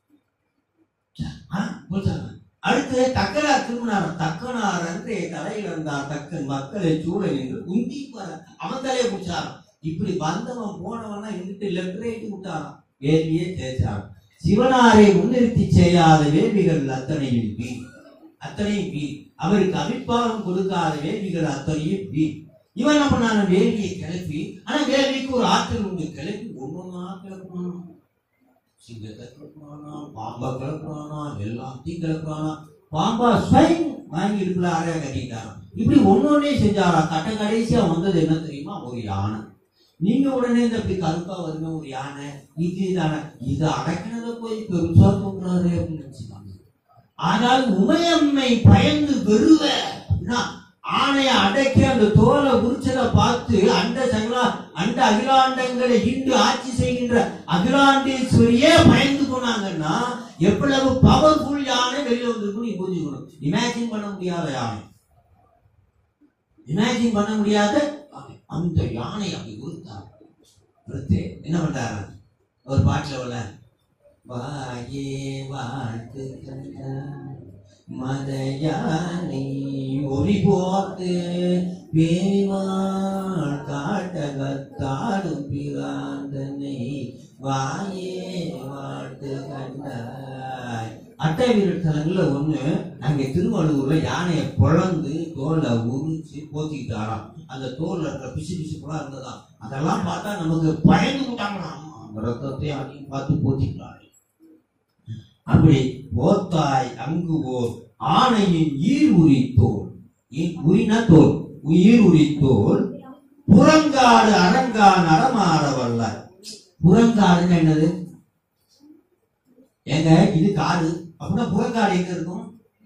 ஆ, போச்சாங்க. அடுத்து தக்கனார் திரும்பினாராம் தக்கனார் அன்றே தலையில் வந்தார் தக்கன் மக்களை சூழ நின்று உந்தி பெற அவன் தலையை பிடிச்சாராம் இப்படி வந்தவன் போனவனா இருந்துட்டு லெஃப்ட் ரைட் விட்டாராம் வேள்வியே தேய்ச்சாராம் சிவனாரை முன்னிறுத்தி செய்யாத வேள்விகள் அத்தனையும் வீண் அத்தனையும் வீண் அவருக்கு அவிப்பாகம் கொடுக்காத வேள்விகள் அத்தனையும் வீண் இவன் என்ன பண்ணான வேள்வியை கிளப்பி ஆனா வேள்விக்கு ஒரு ஆற்றல் உண்டு கிளப்பி ஒன்னொன்னா கிளப்புறானா சிங்கத்தை கிளப்புறானா பாம்பை கிளப்புறானா எல்லாத்தையும் கிளப்புறானா பாம்பா ஸ்வைங் வாங்கி இடுப்புல அறைய கட்டிட்டாராம் இப்படி ஒன்னொன்னே செஞ்சாரா கட்ட கடைசியா வந்தது என்ன தெரியுமா ஒரு யானை நீங்க உடனே இந்த அப்படி கருப்பா வருமே ஒரு யானை இது தானே இது அடக்கினத போய் பெருசா தூங்குறாரு அப்படின்னு நினைச்சுக்காங்க ஆனால் உமையம்மை பயந்து பெறுவ அப்படின்னா ஆணைய அடக்கி அந்த தோலை உரிச்சதை பார்த்து அண்ட சகலா அண்ட அகிலாண்டங்களை இன்று ஆட்சி செய்கின்ற அகிலாண்டேஸ்வரியே பயந்து போனாங்கன்னா எவ்வளவு பவர்ஃபுல் யானை வெளியில வந்திருக்கும் நீ புரிஞ்சுக்கணும் இமேஜின் பண்ண முடியாத யானை இமேஜின் பண்ண முடியாத யானை. அந்த யானை அப்படி உருத்தார் உருத்து என்ன பண்றாரு ஒரு பாட்டுல உள்ள வாயே வாழ்த்து கண்ட மத யானை ஒளி போட்டு பேய்வாள் காட்டகத்தாடும் பிராந்தனை வாயே வாழ்த்து கண்டாய் அட்டை வீரர் தலங்கள்ல ஒண்ணு அங்க திருவள்ளூர்ல யானையை பொழந்து தோலை உரிச்சு போத்திக்கிட்டாராம் அந்த தோல்ல இருக்கிற பிசு பிசுப்பெல்லாம் இருந்ததாம் அதெல்லாம் பார்த்தா நமக்கு பயந்து விட்டாங்களாம் அந்த ரத்தத்தை அதையும் பார்த்து போத்திக்கிறாரு அப்படி போத்தாய் அங்கு ஓர் ஆணையின் ஈர் உரி தோல் ஈ- உரினா தோல் உயிர் உரி தோல் புறங்காடு அரங்கா நடமாட வல்லார் புறங்காடுன்னு என்னது ஏங்க இது காடு அப்படின்னா புறங்காடு எங்க இருக்கும்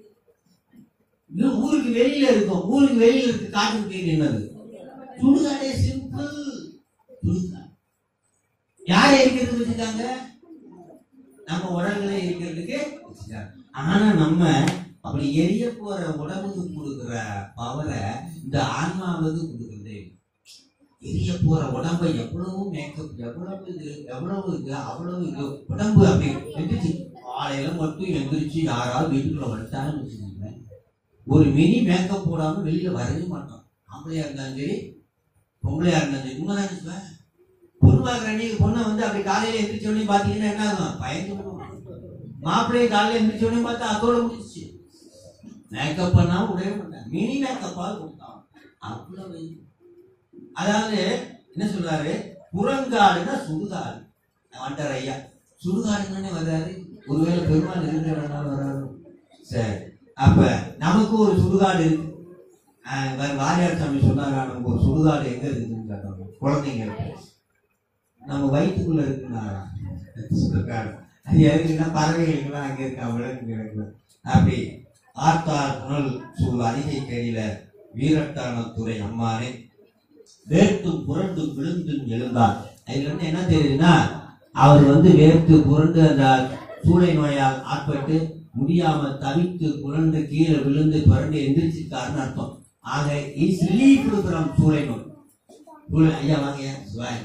இது ஊருக்கு வெளியில இருக்கும் ஊருக்கு வெளியில இருக்கு காட்டுக்கு பேர் என்னது சுடுகாடே சிம்பிள் சுடுகாடு யார் எரிக்கிறதுக்கு வச்சுட்டாங்க நம்ம உடல்களை இருக்கிறதுக்கு வச்சுட்டாங்க ஆனா நம்ம அப்படி எரிய போற உடம்புக்கு கொடுக்குற பவரை இந்த ஆன்மாவுக்கு கொடுக்குறதே இல்லை. எரிய போற உடம்பை எவ்வளவு மேக்கப் எவ்வளவு இது எவ்வளவு இது அவ்வளவு இது உடம்பு அப்படி எந்திரிச்சு காலையில மட்டும் எந்திரிச்சு யாராவது வீட்டுக்குள்ள வந்துட்டான்னு வச்சுக்கோங்க ஒரு மினி மேக்கப் போடாம வெளியில வரவே மாட்டோம் ஆம்பளையா இருந்தாலும் சரி பொம்பளையா இருந்தாலும் சரி உண்மைதான் சொல்லுவேன் பொண்ணு பார்க்குற நீங்க பொண்ணை வந்து அப்படி காலையில எந்திரிச்ச உடனே பாத்தீங்கன்னா என்ன ஆகும் பயந்து போகும். மாப்பிள்ளையை காலையில எந்திரிச்ச உடனே பார்த்தா அதோட முடிச்சு மேக்கப் பண்ணா உடவே மாட்டாங்க மினி மேக்கப்பா கொடுத்தான் அவ்வளவு அதாவது என்ன சொல்றாரு புறங்காடுன்னா சுடுகாடு வந்துட்டார் ஐயா சுடுகாடுன்னு வர்றாரு ஒருவேளை பெருமாள் இருக்கிறனால வர்றாரு சரி அப்ப நமக்கு ஒரு சுடுகாடு இருக்கு ஆஹ் வேற வாரியார் சாமி சொன்னாங்க நமக்கு ஒரு சுடுகாடு எங்க இருக்குன்னு கேட்டாங்க குழந்தைங்க இருக்கு நம்ம வயிற்றுக்குள்ள இருக்குன்னா சுடுகாடு அது எதுக்குன்னா பறவைகளுக்கெல்லாம் அங்க இருக்கா விலங்கு இருக்கு அப்படி ஆத்தார் புனல் சூழ் அதிகை கையில வீரட்டான துறை அம்மானே வேர்த்தும் புரண்டும் விழுந்தும் எழுந்தார் இதுல இருந்து என்ன தெரியுதுன்னா அவர் வந்து வேர்த்து புரண்டு அந்த சூளை நோயால் ஆட்பட்டு முடியாம தவித்து புரண்டு கீழே விழுந்து புரண்டு எந்திரிச்சிருக்காருன்னு அர்த்தம் ஆக இஸ் ரிலீஃப் ஃப்ரம் சூளை நோய் சூளை ஐயா வாங்க சிவாய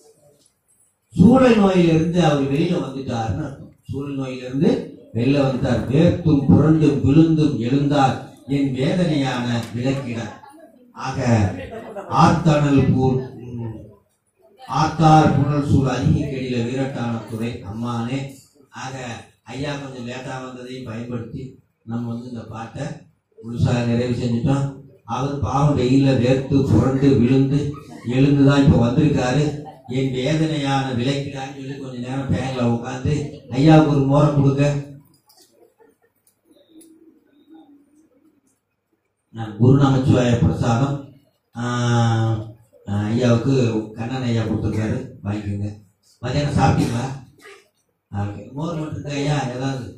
சூளை நோயிலிருந்து அவர் வெளியில வந்துட்டாருன்னு அர்த்தம் சூளை நோயிலிருந்து வெளில வந்துட்டார் வேர்த்தும் புரண்டும் விழுந்தும் எழுந்தார் என் வேதனையான விளக்கினார் ஆக ஆர்த்தனல் பூர் ம், ஆத்தார் புனல் சூழ் அதிக கெடியில வீரட்டான துறை அம்மானே ஆக ஐயா கொஞ்சம் லேட்டா வந்ததையும் பயன்படுத்தி நம்ம வந்து இந்த பாட்டை முழுசாக நிறைவு செஞ்சுட்டோம் அவர் பாவம் வெயில வேர்த்து புரண்டு விழுந்து எழுந்துதான் இப்ப வந்திருக்காரு என் வேதனையான விலைக்கிறான்னு சொல்லி கொஞ்ச நேரம் பேங்க்ல உட்காந்து ஐயாவுக்கு ஒரு மோரை கொடுக்க நான் குரு நமச்சிவாய பிரசாதம் ஆஹ், ஆஹ், ஐயாவுக்கு கண்ணன் ஐயா கொடுத்துருக்காரு வாங்கிக்கோங்க மதியானம் சாப்பிட்டீங்களா ஓகே மோர் மட்டும் இருக்கா ஐயா ஏதாவது